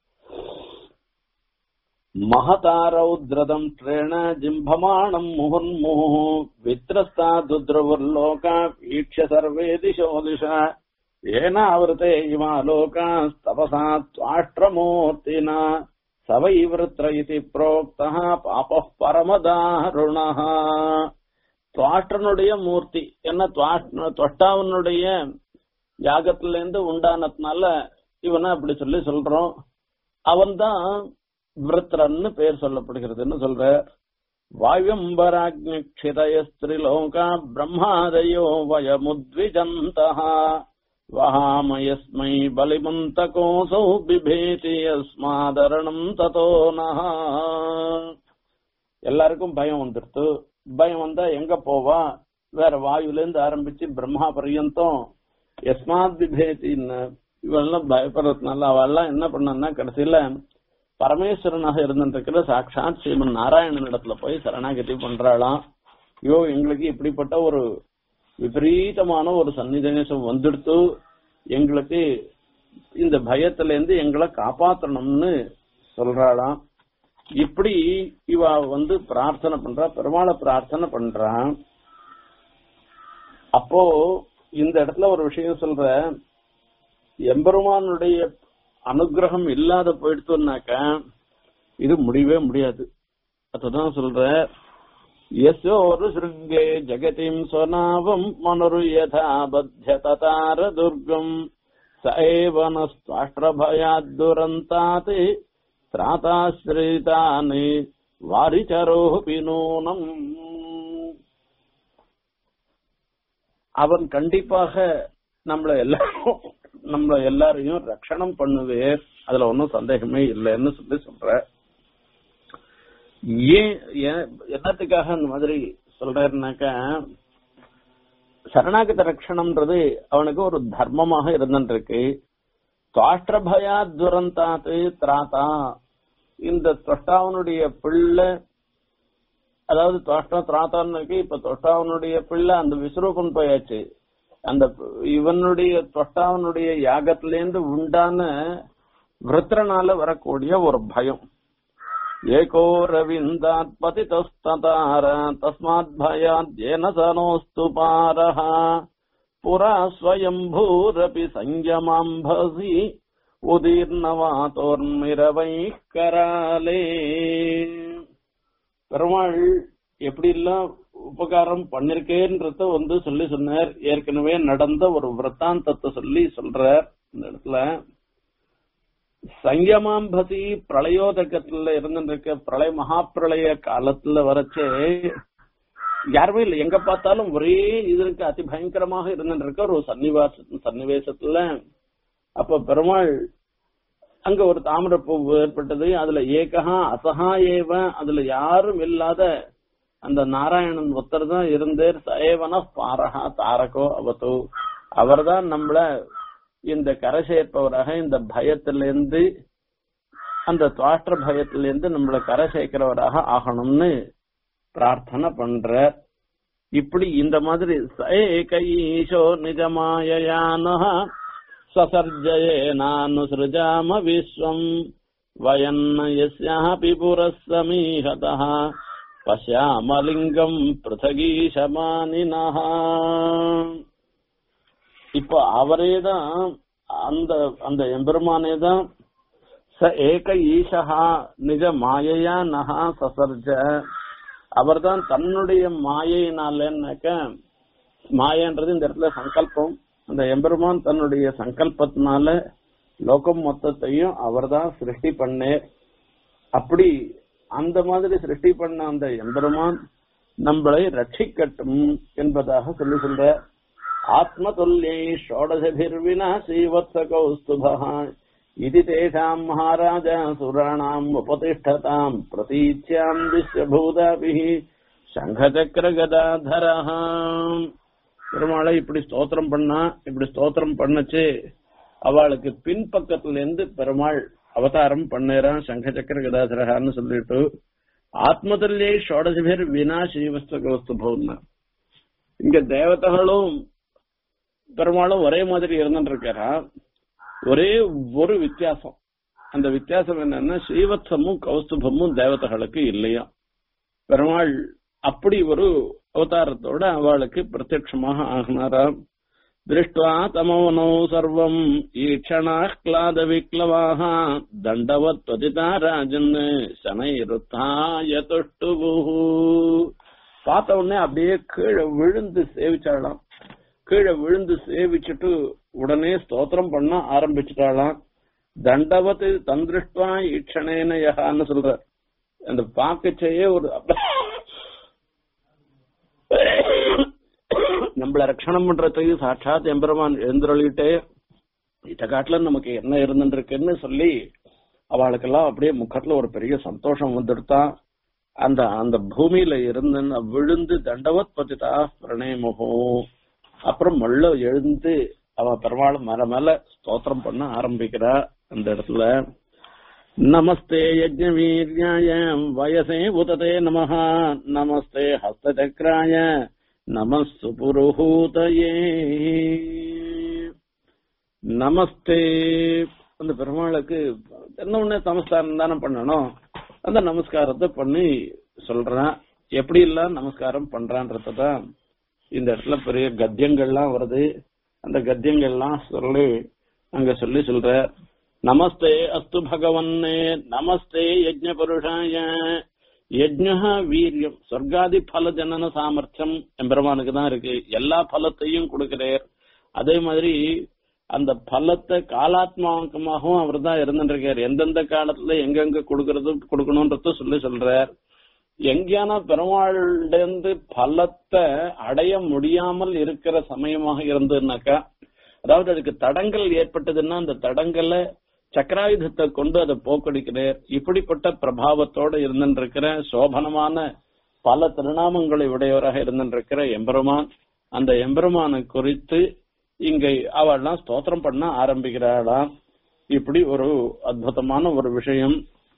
மகதாரௌத்ரதம் ட்ரேண ஜிம்பமானம் முகுர்முகு வித்ரஸ்தா துத்ரவுர்லோகா வீக்ஷ சர்வே திசோ திஷா ஏனாவிருத்தே இமா லோகா தபசா துவாஷ்டிரமூர்த்தினா சவை விருத்ர இது புரோக்தா பாப பரமதாருணா துவாஷ்டனுடைய மூர்த்தி என்ன தொஷ்டாவனுடைய யாகத்துல இருந்து உண்டானதுனால இவனை அப்படி சொல்லி சொல்றோம் அவன் தான் விருத்ரன்னு பேர் சொல்லப்படுகிறதுன்னு சொல்ற வாயும்பராக்ஷிதயஸ்திரிலோகா பிரம்மாதயோ வயமுத்விஜந்தா வஹாமயஸ்மை பலிமந்தகோசௌ பிபேதி யஸ்மாதரணம் ததோ நஹ எல்லாருக்கும் பயம் வந்துடுத்து பயம் வந்தா எங்க போவா வேற வாயுல இருந்து ஆரம்பிச்சு பிரம்மா பர்யந்தம் எஸ்மாத் பிபேத்தின்னு இவெல்லாம் பயப்படுறதுனால அவெல்லாம் என்ன பண்ணா கடைசியில பரமேஸ்வரனாக இருந்திருக்கிற சாட்சாத் ஸ்ரீமன் நாராயணன் இடத்துல போய் சரணாகதி பண்றாளாம் ஐயோ எங்களுக்கு இப்படிப்பட்ட ஒரு விபரீதமான ஒரு சன்னிதேசம் வந்துடுத்து எங்களுக்கு இந்த பயத்துல இருந்து எங்களை காப்பாத்தணும்னு சொல்றாளாம் இப்படி இவ வந்து பிரார்த்தனை பண்றா பெருமாளை பிரார்த்தனை பண்றான் அப்போ இந்த இடத்துல ஒரு விஷயம் சொல்ற எம்பெருமானுடைய அனுகிரகம் இல்லாத போயிடுத்தோம்னாக்க இது முடியவே முடியாது அதுதான் சொல்ற யசோரு சிருங்கே ஜெகதிம் ஸ்வநாவம் மனுரு யதா பத்திய ததார துர்கம் சஏவனஸ்தாஷ்டிரபயாத்துரந்தாத் திராதாஸ்ரீதானி வாரிச்சரோபி நூனம் அவன் கண்டிப்பாக நம்மள எல்லாரும் நம்மள எல்லாரையும் ரட்சணம் பண்ணுவேர் அதுல ஒன்னும் சந்தேகமே இல்லைன்னு சொல்லி சொல்ற ஏன் என்னத்துக்காக அந்த மாதிரி சொல்றாருனாக்க சரணாகத ரட்சணம்ன்றது அவனுக்கு ஒரு தர்மமாக இருந்துருக்கு துவாஷ்டிரபயா துரந்தாத்து திராத்தா இந்த தொஷ்டாவனுடைய பிள்ளை அதாவது தொஷ்டா திராத்தான்னு இப்ப தொஷ்டாவனுடைய பிள்ளை அந்த விஸ்வரூபம் போயாச்சு அந்த இவனுடைய தொஷ்டாவனுடைய யாகத்திலேருந்து உண்டான விருத்திரனால வரக்கூடிய ஒரு பயம் ஏகோ ரவிந்தாத் பதிதஸ்ததார தஸ்மாத் பயாத் ஏன சனோஸ்து பாரஹ புரா ஸ்வயம்பூரபி சங்கமாம்பசி உதீர்ணவாதோர்மிரவை கராலே பெருமாள் எப்படி எல்லாம் உபகாரம் பண்ணிருக்கேன்றத வந்து சொல்லி சொன்னார் ஏற்கனவே நடந்த ஒரு விரத்தாந்தத்தை சொல்லி சொல்றார் இந்த இடத்துல சங்கமாம்பதி பிரளயோதகத்துல இருந்துருக்க பிரளய மகாப்பிரளய காலத்துல வரைச்சு யாருமே இல்லை எங்க பார்த்தாலும் ஒரே இது இருக்கு அதி பயங்கரமாக இருந்துட்டு இருக்க ஒரு சன்னிவாச சன்னிவேசத்துல அப்ப பெருமாள் அங்க ஒரு தாமிரப்பூ ஏற்பட்டது அதுல ஏகஹா அசஹா ஏவ அதுல யாரும் இல்லாத அந்த நாராயணன் ஒருத்தர் தான் இருந்தார் சயவன பாரஹா தாரகோ அவதோ அவர்தான் நம்மள இந்த கரை சேர்ப்பவராக இந்த பயத்திலிருந்து அந்த துவாஷ்ட பயத்திலிருந்து நம்மள கரை சேர்க்கிறவராக ஆகணும்னு பிரார்த்தனை பண்ற இப்படி இந்த மாதிரி ஈஷோ நிஜமாயான சசர்ஜயே நானுசృజாம விஸ்வம் வயன்ன யஸ்யாபி புரஸ்ஸமீஹதः பஷ்யாமலிங்கம் பிருதகீஷமானினஹ இப்போ அவரே தான் அந்த அந்த எம்பெருமானே தான் ச ஏக ஈஷா நிஜ மாயையா நகா சசர்ஜ அவர்தான் தன்னுடைய மாயையினாலன்னாக்க மாயன்றது இந்த இடத்துல சங்கல்பம் அந்த எம்பெருமான் தன்னுடைய சங்கல்பத்தினால லோகம் மொத்தத்தையும் அவர்தான் சிருஷ்டி பண்ணேர் அப்படி அந்த மாதிரி சிருஷ்டி பண்ண அந்த எம்பெருமான் நம்மளை ரட்சிக்கட்டும் என்பதாக சொல்லி சொல்ற ஆத்ம தொல்லை ஷோடசபிர்வினா ஸ்ரீவத்ச கௌஸ்துபா இது தேஷாம் மகாராஜ சுராணாம் உபதிஷ்டதாம் பிரதீச்சாம் விஸ்வபூதாபி சங்கச்சக்கர கதாதரஹாம் பெருமாளை இப்படி ஸ்தோத்திரம் பண்ணா இப்படி ஸ்தோத்திரம் பண்ணச்சு அவளுக்கு பின்பக்கத்துல இருந்து பெருமாள் அவதாரம் பண்ணேறான் சங்க சக்கர கதாதரகான்னு சொல்லிட்டு ஆத்மதல்லே ஷோடசபேர் வினா ஸ்ரீவஸ்து பவுன்னா இங்க தேவதைகளும் பெருமாளும் ஒரே மாதிரி இருந்துட்டு இருக்காரா ஒரே ஒரு வித்தியாசம் அந்த வித்தியாசம் என்னன்னா ஸ்ரீவத்சமும் கௌஸ்துபமும் தேவதைகளுக்கு இல்லையா பெருமாள் அப்படி ஒரு அவதாரத்தோட அவளுக்கு பிரத்யட்சமாக ஆகினாராம் திருஷ்டுவா தமோனோ சர்வம் ஈக்ஷணாஹ்லாத விக்லவாக தண்டவத் பதிதா ராஜன் சனைருத்தாய தொட்டுபு பார்த்த உடனே அப்படியே கீழே விழுந்து சேவிச்சாளாம் கீழே விழுந்து சேவிச்சுட்டு உடனே ஸ்தோத்திரம் பண்ண ஆரம்பிச்சுட்டாளாம் தண்டவத்து தந்திருஷ்டுவா ஈக்ஷணேன யகான்னு சொல்ற அந்த பாக்கச்சையே ஒரு நம்மள ரட்சணம் பண்றதுக்கு சாட்சாத் எம்பெருமான் எழுந்தருளிட்டே இத காட்டுல நமக்கு என்ன இருந்துருக்குன்னு சொல்லி அவளுக்கெல்லாம் அப்படியே முகத்துல ஒரு பெரிய சந்தோஷம் வந்துடுதான் அந்த அந்த பூமியில இருந்து விழுந்து தண்டவத் பதிதா பிரணயமுகோ அப்புறம் மள்ள எழுந்து அவ பெருமாள் மேல மேல ஸ்தோத்திரம் பண்ண ஆரம்பிக்கிறா அந்த இடத்துல நமஸ்தே யஜ்ஞவீர்யாய வயசே உததே நமஹ நமஸ்தே ஹஸ்தச்சக்ராய நமஸ்து புருஹூதயே நமஸ்தே அந்த பெருமாளுக்கு என்ன ஒண்ணு நமஸ்காரம் தானே பண்ணணும் அந்த நமஸ்காரத்தை பண்ணி சொல்றான் எப்படி எல்லாம் நமஸ்காரம் பண்றான்றதான் இந்த இடத்துல பெரிய கத்தியங்கள்லாம் வருது அந்த கத்தியங்கள்லாம் சொல்லி அங்க சொல்லி சொல்ற நமஸ்தே அஸ்து பகவன்னே நமஸ்தே யஜ்ஞ புருஷாய யஜ்ஞா வீரியம் சொர்க்காதி பல ஜனன சாமர்த்தியம் எம்பெருமானுக்கு தான் இருக்கு எல்லா பலத்தையும் கொடுக்கிறார் அதே மாதிரி அந்த பலத்தை காலாத்மாக்கமாகவும் அவர் தான் இருந்துருக்கார் எந்தெந்த காலத்துல எங்கெங்க கொடுக்கறது கொடுக்கணும்ன்றத சொல்லி சொல்றார் எங்கேயான பெருமாளிலிருந்து பலத்தை அடைய முடியாமல் இருக்கிற சமயமாக இருந்ததுனாக்கா அதாவது அதுக்கு தடங்கள் ஏற்பட்டதுன்னா அந்த தடங்களை சக்கராயுதத்தை கொண்டு அதை போக்கடிக்கிறார் இப்படிப்பட்ட பிரபாவத்தோட இருந்திருக்கிற சோபனமான பல திருநாமங்களை உடையவராக இருந்திருக்கிற எம்பெருமான் அந்த எம்பெருமானை குறித்து இங்க அவள்லாம் ஸ்தோத்திரம் பண்ண ஆரம்பிக்கிறாளாம் இப்படி ஒரு அற்புதமான ஒரு விஷயம்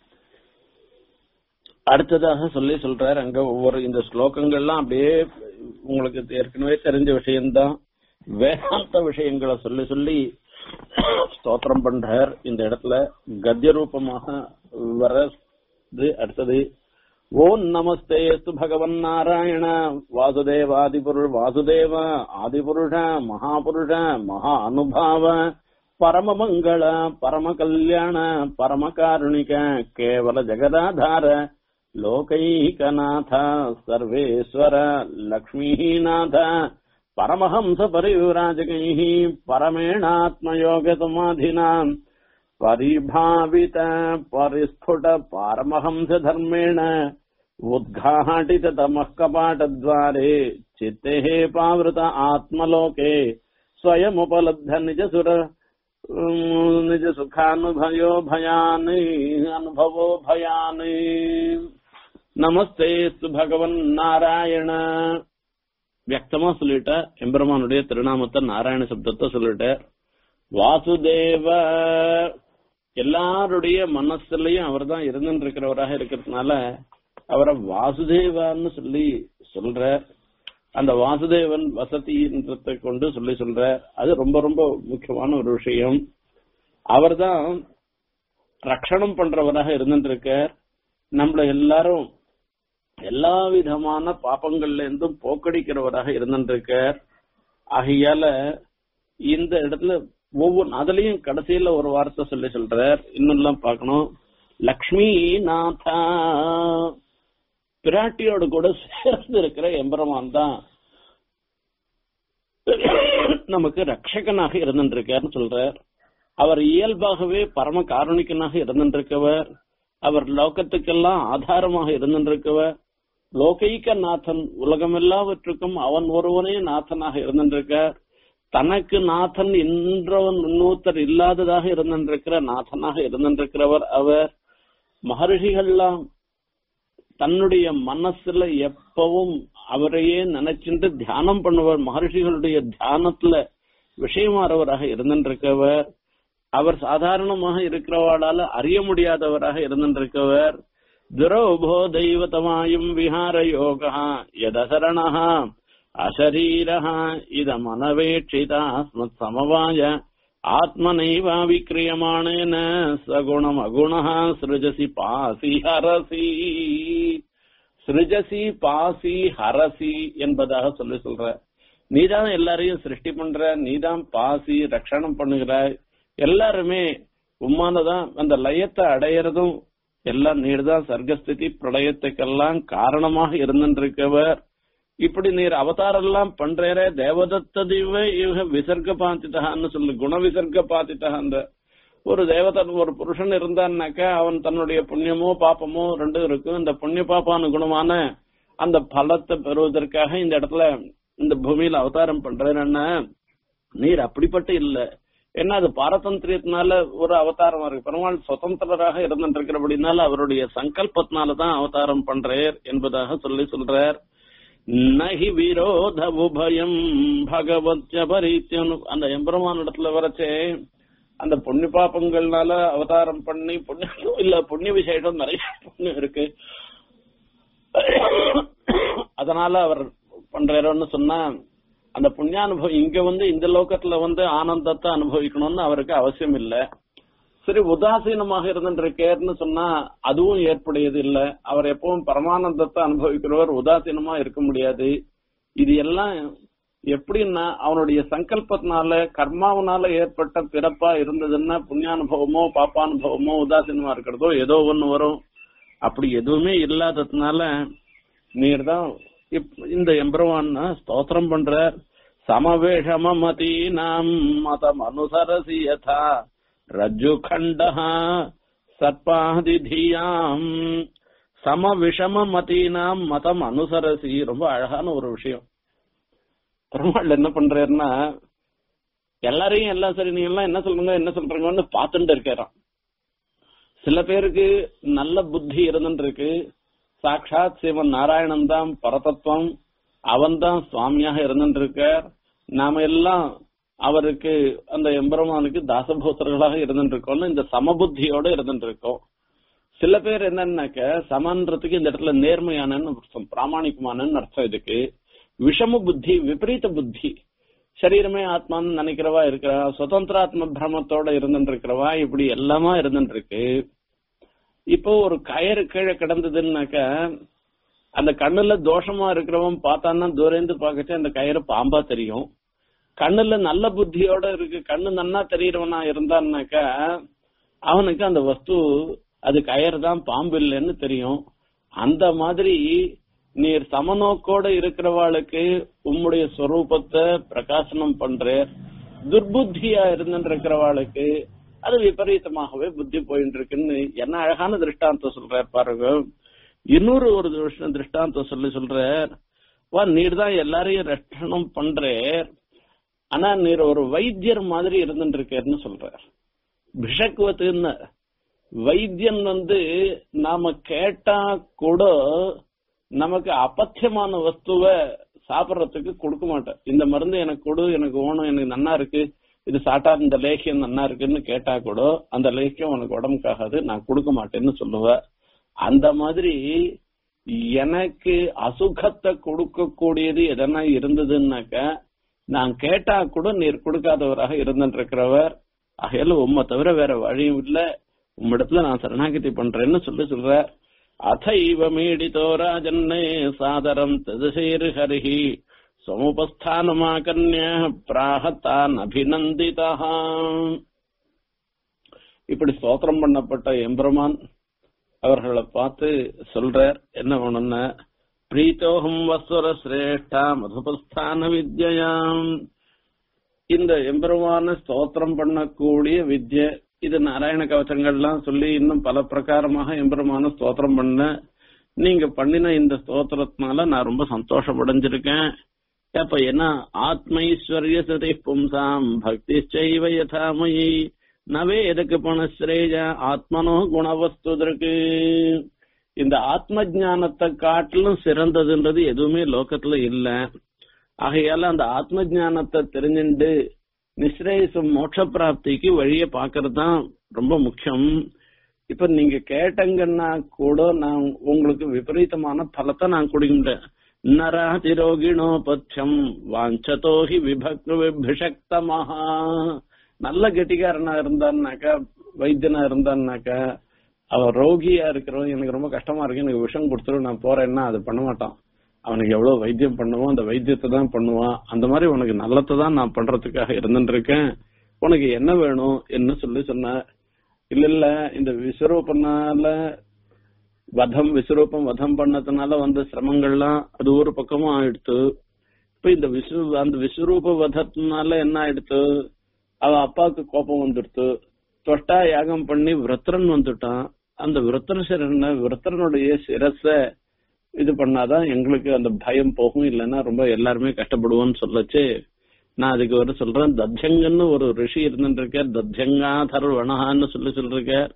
அடுத்ததாக சொல்லி சொல்றாரு அங்க ஒவ்வொரு இந்த ஸ்லோகங்கள்லாம் அப்படியே உங்களுக்கு ஏற்கனவே தெரிஞ்ச விஷயம்தான் வேதாந்த விஷயங்களை சொல்லி சொல்லி ஸ்தோத்திரம் பண்றார் இந்த இடத்துல கத்திய ரூபமாக வரது அடுத்தது ஓம் நமஸ்தே ஸ்து பகவன் நாராயண வாசுதேவாதிபுரு வாசுதேவ ஆதிபுருஷ மகாபுருஷ மகா அனுபாவ பரமமங்கள பரம கல்யாண பரம காருணிக கேவல ஜெகதாதார லோகைகநாத சர்வேஸ்வர லக்ஷ்மீநாத பரமஹம்ச பரிவிராஜகைः परमेणात्मयोगसमाधिनाम् परिभावित परिस्फुट पारमहंस धर्मेण உத்காட்டித தமः கபாட்டத்வாரே சித்தேः பாவிருத ஆத்மலோகே स्वयमुपलब्ध निज सुर निज सुखानुभयो भयान् अनुभवो भयान् நமஸ்தே பகவன் நாராயண வியக்தமா சொல்லிட்ட எம்பெருமானுடைய திருநாமத்தை நாராயண சப்தத்தை சொல்லிட்ட வாசுதேவ எல்லாருடைய மனசுலயும் அவர் தான் இருந்துட்டு இருக்கிறவராக இருக்கிறதுனால அவரை வாசுதேவான்னு சொல்லி சொல்ற அந்த வாசுதேவன் வசதின்றதை கொண்டு சொல்லி சொல்ற அது ரொம்ப ரொம்ப முக்கியமான ஒரு விஷயம் அவர்தான் ரட்சணம் பண்றவராக இருந்துட்டு இருக்கார் நம்மள எல்லாரும் எல்லா விதமான பாப்பங்கள்ல இருந்தும் போக்கடிக்கிறவராக இருந்துட்டு இருக்கார் ஆகையால இந்த இடத்துல ஒவ்வொரு அதுலயும் கடைசியில ஒரு வார்த்தை சொல்லி சொல்றார் இன்னும் பார்க்கணும் லக்ஷ்மி நாதா பிராட்டியோட கூட சேர்ந்து இருக்கிற எம்பெருமான் தான் நமக்கு ரட்சகனாக இருந்துருக்காருன்னு சொல்றார் அவர் இயல்பாகவே பரம காரணிக்கனாக இருந்துருக்கவர் அவர் லோகத்துக்கெல்லாம் ஆதாரமாக இருந்துருக்கவர் லோகைக்க நாதன் உலகம் எல்லாவற்றுக்கும் அவன் ஒருவனே நாதனாக இருந்துருக்கார் தனக்கு நாதன் என்றவன் இன்னொருத்தர் இல்லாததாக இருந்திருக்கிற நாதனாக இருந்திருக்கிறவர் அவர் மகர்ஷிகள்லாம் தன்னுடைய மனசுல எப்பவும் அவரையே நினைச்சிட்டு தியானம் பண்ணுவர் மகர்ஷிகளுடைய தியானத்துல விஷயமாறவராக இருந்திருக்கவர் அவர் சாதாரணமாக இருக்கிறவாளால அறிய முடியாதவராக இருந்திருக்கவர் துரோபோ தெய்வதமாயும் விஹார யோகா யதசரணா அசரீரः இதமனவேட்சிதாஸ்மத் சமவாய ஆத்மனைவாவிக்கிரியமானேன சகுணம் அகுணः சிருஜசி பாசி ஹரசி சிருஜசி பாசி ஹரசி என்பதாக சொல்லி சொல்ற நீதான் எல்லாரையும் சிருஷ்டி பண்ற நீதான் பாசி ரட்சணம் பண்ணுகிறாய் எல்லாருமே உம்மானதான் அந்த லயத்தை அடையறதும் எல்லாம் நீர்தான் சர்க்கஸ்திதி பிரளயத்துக்கெல்லாம் காரணமாக இருந்திருக்கவர் இப்படி நீர் அவதாரம் எல்லாம் பண்றேரே தேவதத்த திவ இவ விசர்க்க பாத்திதான்னு சொல்லு குண விசர்க்க பாத்திதா ஒரு தேவதன் ஒரு புருஷன் இருந்தான்னாக்கா அவன் தன்னுடைய புண்ணியமோ பாப்பமோ ரெண்டும் இருக்கும் இந்த புண்ணிய பாப்பானுகுணமான அந்த பலத்தை பெறுவதற்காக இந்த இடத்துல இந்த பூமியில அவதாரம் பண்றேன்னா நீர் அப்படிப்பட்ட இல்ல ஏன்னா அது பாரதந்திரியத்தினால ஒரு அவதாரமா இருக்கு பெருமாள் சுதந்திரராக இருந்துருக்கிறபடினால அவருடைய சங்கல்பத்தினாலதான் அவதாரம் பண்றேர் என்பதாக சொல்லி சொல்றார் நகி விரோத உபயம் பகவத்ய பரித்தியனு அந்த எம்பெருமான் இடத்துல வரச்சே அந்த புண்ணிய பாப்பங்கள்னால அவதாரம் பண்ணி புண்ணியம் இல்ல புண்ணிய விசேஷம் நிறைய புண்ணியம் இருக்கு அதனால அவர் பண்றாருன்னு சொன்னா அந்த புண்ணியானுபவம் இங்க வந்து இந்த லோகத்துல வந்து ஆனந்தத்தை அனுபவிக்கணும்னு அவருக்கு அவசியம் இல்ல சரி உதாசீனமாக இருந்துருக்கேர்னு சொன்னா அதுவும் ஏற்புடையது இல்ல அவர் எப்பவும் பரமானந்தத்தை அனுபவிக்கிறவர் உதாசீனமா இருக்க முடியாது இது எல்லாம் எப்படின்னா அவனுடைய சங்கல்பத்தினால கர்மாவனால ஏற்பட்ட பிறப்பா இருந்ததுன்னா புண்ணியானுபவமோ பாப்பானுபவமோ உதாசீனமா இருக்கிறதோ ஏதோ ஒண்ணு வரும் அப்படி எதுவுமே இல்லாததுனால நீர் தான் இந்த எம்பரவான் ஸ்தோத்திரம் பண்ற சமவேஷமதி நாம் மதம் அனுசரசி யதா ரஜு கண்டா சர்பாதிதியாம் சம விஷம மதீனாம் மதம் அனுசரசி ரொம்ப அழகான ஒரு விஷயம் பெருமாள் என்ன பண்றாருன்னா எல்லாரையும் எல்லாம் சரி நீங்க எல்லாம் என்ன சொல்றீங்க என்ன சொல்றீங்கன்னு பார்த்துட்டு இருக்காராம் சில பேருக்கு நல்ல புத்தி இருந்துட்டு இருக்கு சாட்சாத் சிவன் நாராயணன் தான் பரதத்துவம் அவன் தான் சுவாமியாக இருந்துட்டு இருக்கார் நாம எல்லாம் அவருக்கு அந்த எம்பெருமானுக்கு தாசபூத்தர்களாக இருந்துட்டு இருக்கோம்னு இந்த சமபுத்தியோட இருந்துட்டு இருக்கோம் சில பேர் என்னன்னாக்க சமன்றதுக்கு இந்த இடத்துல நேர்மையானன்னு அர்த்தம் பிராமணிகமானன்னு அர்த்தம் இதுக்கு விஷம புத்தி விபரீத புத்தி சரீரமே ஆத்மான்னு நினைக்கிறவா இருக்கிறா சுதந்திராத்ம பிரமத்தோட இருந்துட்டு இருக்கிறவா இப்படி எல்லாமா இருந்துட்டு இருக்கு இப்போ ஒரு கயறு கீழே கிடந்ததுன்னாக்க அந்த கண்ணுல தோஷமா இருக்கிறவன் பார்த்தான்னா தூரந்து பார்க்கச்சு அந்த கயிறு பாம்பா தெரியும் கண்ணுல நல்ல புத்தியோட இருக்கு கண்ணு நன்னா தெரியறவனா இருந்தான்னாக்க அவனுக்கு அந்த வஸ்து அது கயிறு தான் பாம்பு இல்லைன்னு தெரியும் அந்த மாதிரி நீர் சமநோக்கோட இருக்கிறவாளுக்கு உம்முடைய ஸ்வரூபத்தை பிரகாசனம் பண்ற துர்புத்தியா இருந்துட்டு இருக்கிறவாளுக்கு அது விபரீதமாகவே புத்தி போயிட்டு இருக்குன்னு என்ன அழகான திருஷ்டாந்தம் சொல்றார் பாருங்க இன்னொரு ஒரு விஷயம் திருஷ்டாந்தம் சொல்லி சொல்றார் வா நீர் தான் எல்லாரையும் ரட்சணம் பண்றேர் ஆனா நீர் ஒரு வைத்தியர் மாதிரி இருந்துட்டு இருக்கேன்னு சொல்றார் பிஷக்வத்துன்னு வைத்தியன் வந்து நாம கேட்டா கூட நமக்கு அபத்தியமான வஸ்துவ சாப்பிடறதுக்கு கொடுக்க மாட்டேன் இந்த மருந்து எனக்கு கொடு எனக்கு ஓணும் எனக்கு நன்னா இருக்கு இது சாட்டா இந்த லேகியம் நன்னா இருக்குன்னு கேட்டா கூட அந்த லேகியம் உனக்கு உடம்புக்காகாது நான் கொடுக்க மாட்டேன்னு சொல்லுவேன் அந்த மாதிரி எனக்கு அசுகத்தை கொடுக்கக்கூடியது எதனா இருந்ததுன்னாக்க நான் கேட்டா கூட நீர் கொடுக்காதவராக இருந்துட்டு இருக்கிறவர் ஆகையால உம்மை தவிர வேற வழியும் இல்ல உம்மிடத்துல நான் சரணாகதி பண்றேன்னு சொல்லி சொல்ற அதைவ மீடிதோ ராஜன்னே சாதரம் ததுசேரு ஹரிஹி சமுபஸ்தானமாகன்ய பிராகத்தான் அபிநந்திதா இப்படி ஸ்தோத்திரம் பண்ணப்பட்ட எம்பெருமான் அவர்களை பார்த்து சொல்றார் என்ன வேணும்னா பிரீத்தோகம் வஸ்வர சிரேஷ்டா மதுபஸ்தான வித்யாம் இந்த எம்பெருமான ஸ்தோத்திரம் பண்ணக்கூடிய வித்ய இது நாராயண கவச்சங்கள்லாம் சொல்லி இன்னும் பல பிரகாரமாக எம்பெருமான ஸ்தோத்திரம் பண்ண நீங்க பண்ணின இந்த ஸ்தோத்திரத்தினால நான் ரொம்ப சந்தோஷப்படைஞ்சிருக்கேன் அப்ப என்ன ஆத்மைஸ்வர்ய சதி பும்சாம் பக்தி செய்வ யதாமயி நவே எதுக்கு பணஸ்ரேஜ ஆத்மனோ குணவஸ்துதற்கு இந்த ஆத்ம ஞானத்தை காட்டிலும் சிறந்ததுன்றது எதுவுமே லோகத்துல இல்ல ஆகையால அந்த ஆத்ம ஞானத்தை தெரிஞ்சுண்டு நிஸ்ரேயசம் மோட்ச பிராப்திக்கு வழிய பாக்குறது தான் ரொம்ப முக்கியம் இப்ப நீங்க கேட்டங்கன்னா கூட நான் உங்களுக்கு விபரீதமான பலத்தை நான் கொடுக்கின்றேன் நராதிரோகிணோ பத்தியம் வாஞ்சதோஹி விபக்ரு விபிஷக்தமஹா நல்ல கெட்டிக்காரனா இருந்தான்னாக்கா வைத்தியனா இருந்தான்னாக்கா அவன் ரோகியா இருக்கிறவன் எனக்கு ரொம்ப கஷ்டமா இருக்கு எனக்கு விஷம் கொடுத்துரும் நான் போறேன்னா அது பண்ண மாட்டான் அவனுக்கு எவ்வளவு வைத்தியம் பண்ணுவான் அந்த வைத்தியத்தை தான் பண்ணுவான் அந்த மாதிரி உனக்கு நல்லத்தை தான் நான் பண்றதுக்காக இருந்துட்டு இருக்கேன் உனக்கு என்ன வேணும் என்ன சொல்லி சொன்ன இல்ல இல்ல இந்த விஸ்வரூபனால வதம் விஸ்வரூபம் வதம் பண்ணதுனால வந்த சிரமங்கள்லாம் அது ஒரு பக்கமும் ஆயிடுத்து இப்ப இந்த விஸ்வ அந்த விஸ்வரூப வதத்தினால என்ன ஆயிடுத்து அவ அப்பாவுக்கு கோபம் வந்துடுத்து தொட்டா யாகம் பண்ணி விரத்தரன் வந்துட்டான் அந்த விரத்தன விரத்தரனுடைய சிரஸ இது பண்ணாதான் எங்களுக்கு அந்த பயம் போகும் இல்லைன்னா ரொம்ப எல்லாருமே கஷ்டப்படுவோம்னு சொல்லச்சு நான் அதுக்கு ஒரு சொல்றேன் தத்யங்கன்னு ஒரு ரிஷி இருந்துருக்கார் தத்யங்காதர் வனஹான்னு சொல்லி சொல்லிருக்கார்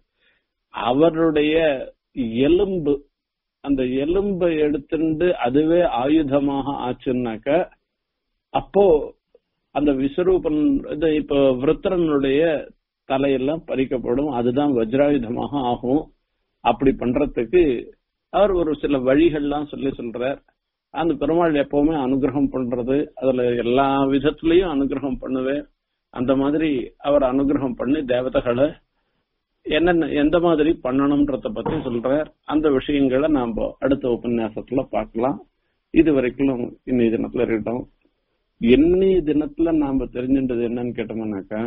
அவருடைய எலும்பு அந்த எலும்பை எடுத்துட்டு அதுவே ஆயுதமாக ஆச்சுன்னாக்க அப்போ அந்த விஸ்வரூபன் இது இப்ப விருத்தரனுடைய தலையெல்லாம் பறிக்கப்படும் அதுதான் வஜ்ராயுதமாக ஆகும் அப்படி பண்றதுக்கு அவர் ஒரு சில வழிகள்லாம் சொல்லி சொல்றார் அந்த பெருமாள் எப்பவுமே அனுகிரகம் பண்றது அதுல எல்லா விதத்திலையும் அனுகிரகம் பண்ணுவேன் அந்த மாதிரி அவர் அனுகிரகம் பண்ணி தேவதைகளை என்னென்ன எந்த மாதிரி பண்ணணும்ன்றத பத்தி சொல்றார் அந்த விஷயங்களை நாம அடுத்த உபன்யாசத்துல பார்க்கலாம் இது வரைக்கும் இன்னைய தினத்துல இருக்கட்டும் இன்னைய தினத்துல நாம தெரிஞ்சின்றது என்னன்னு கேட்டோம்னாக்கா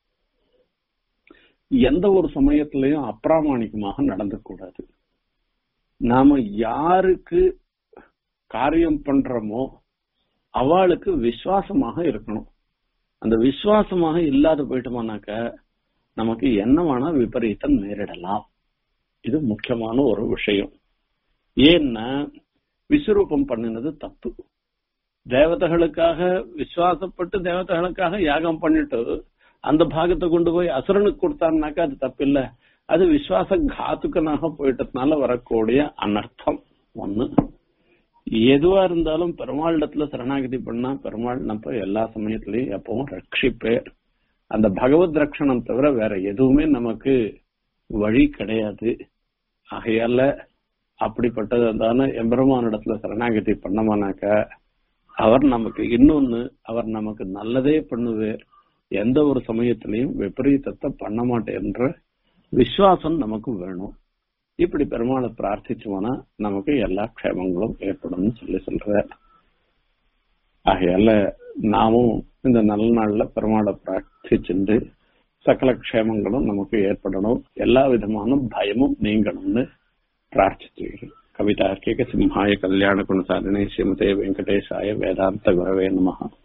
எந்த ஒரு சமயத்திலையும் அப்பிராமணிகமாக நடந்து கூடாது நாம யாருக்கு காரியம் பண்றோமோ அவளுக்கு விசுவாசமாக இருக்கணும் அந்த விசுவாசமாக இல்லாத போயிட்டோமானாக்க நமக்கு என்னவான விபரீதம் நேரிடலாம் இது முக்கியமான ஒரு விஷயம் ஏன்னா விஸ்வரூபம் பண்ணினது தப்பு தேவதைகளுக்காக விசுவாசப்பட்டு தேவதைகளுக்காக யாகம் பண்ணிட்டு அந்த பாகத்தை கொண்டு போய் அசுரனுக்கு கொடுத்தான்னாக்கா அது தப்பில்ல அது விசுவாச காத்துக்கனாக போயிட்டதுனால வரக்கூடிய அனர்த்தம் ஒண்ணு எதுவா இருந்தாலும் பெருமாளிடத்துல சரணாகதி பண்ணா பெருமாள் நம்ம எல்லா சமயத்திலையும் எப்பவும் ரட்சிப்பேர் அந்த பகவத் ரட்சணம் தவிர வேற எதுவுமே நமக்கு வழி கிடையாது ஆகையால அப்படிப்பட்டது தானே எம்பெருமானிடத்துல சரணாகதி பண்ணமானாக்க அவர் நமக்கு இன்னொன்னு அவர் நமக்கு நல்லதே பண்ணுவேர் எந்த ஒரு சமயத்திலையும் விபரீதத்தை பண்ண மாட்டேன்ற விசுவாசம் நமக்கு வேணும் இப்படி பெருமாளை பிரார்த்திச்சோம்னா நமக்கு எல்லா க்ஷேமங்களும் ஏற்படும் சொல்லி சொல்ற ஆகையால நாமும் இந்த நல்ல நாள்ல பெருமாளை பிரார்த்திச்சுண்டு சகல க்ஷேமங்களும் நமக்கு ஏற்படணும் எல்லா விதமான பயமும் நீங்கணும்னு பிரார்த்திச்சுக்கிறேன் கவிதார்க்கிக சிம்ஹாய கல்யாண குணசாலினே ஸ்ரீமதே வெங்கடேசாய வேதாந்த குரவே நமஹா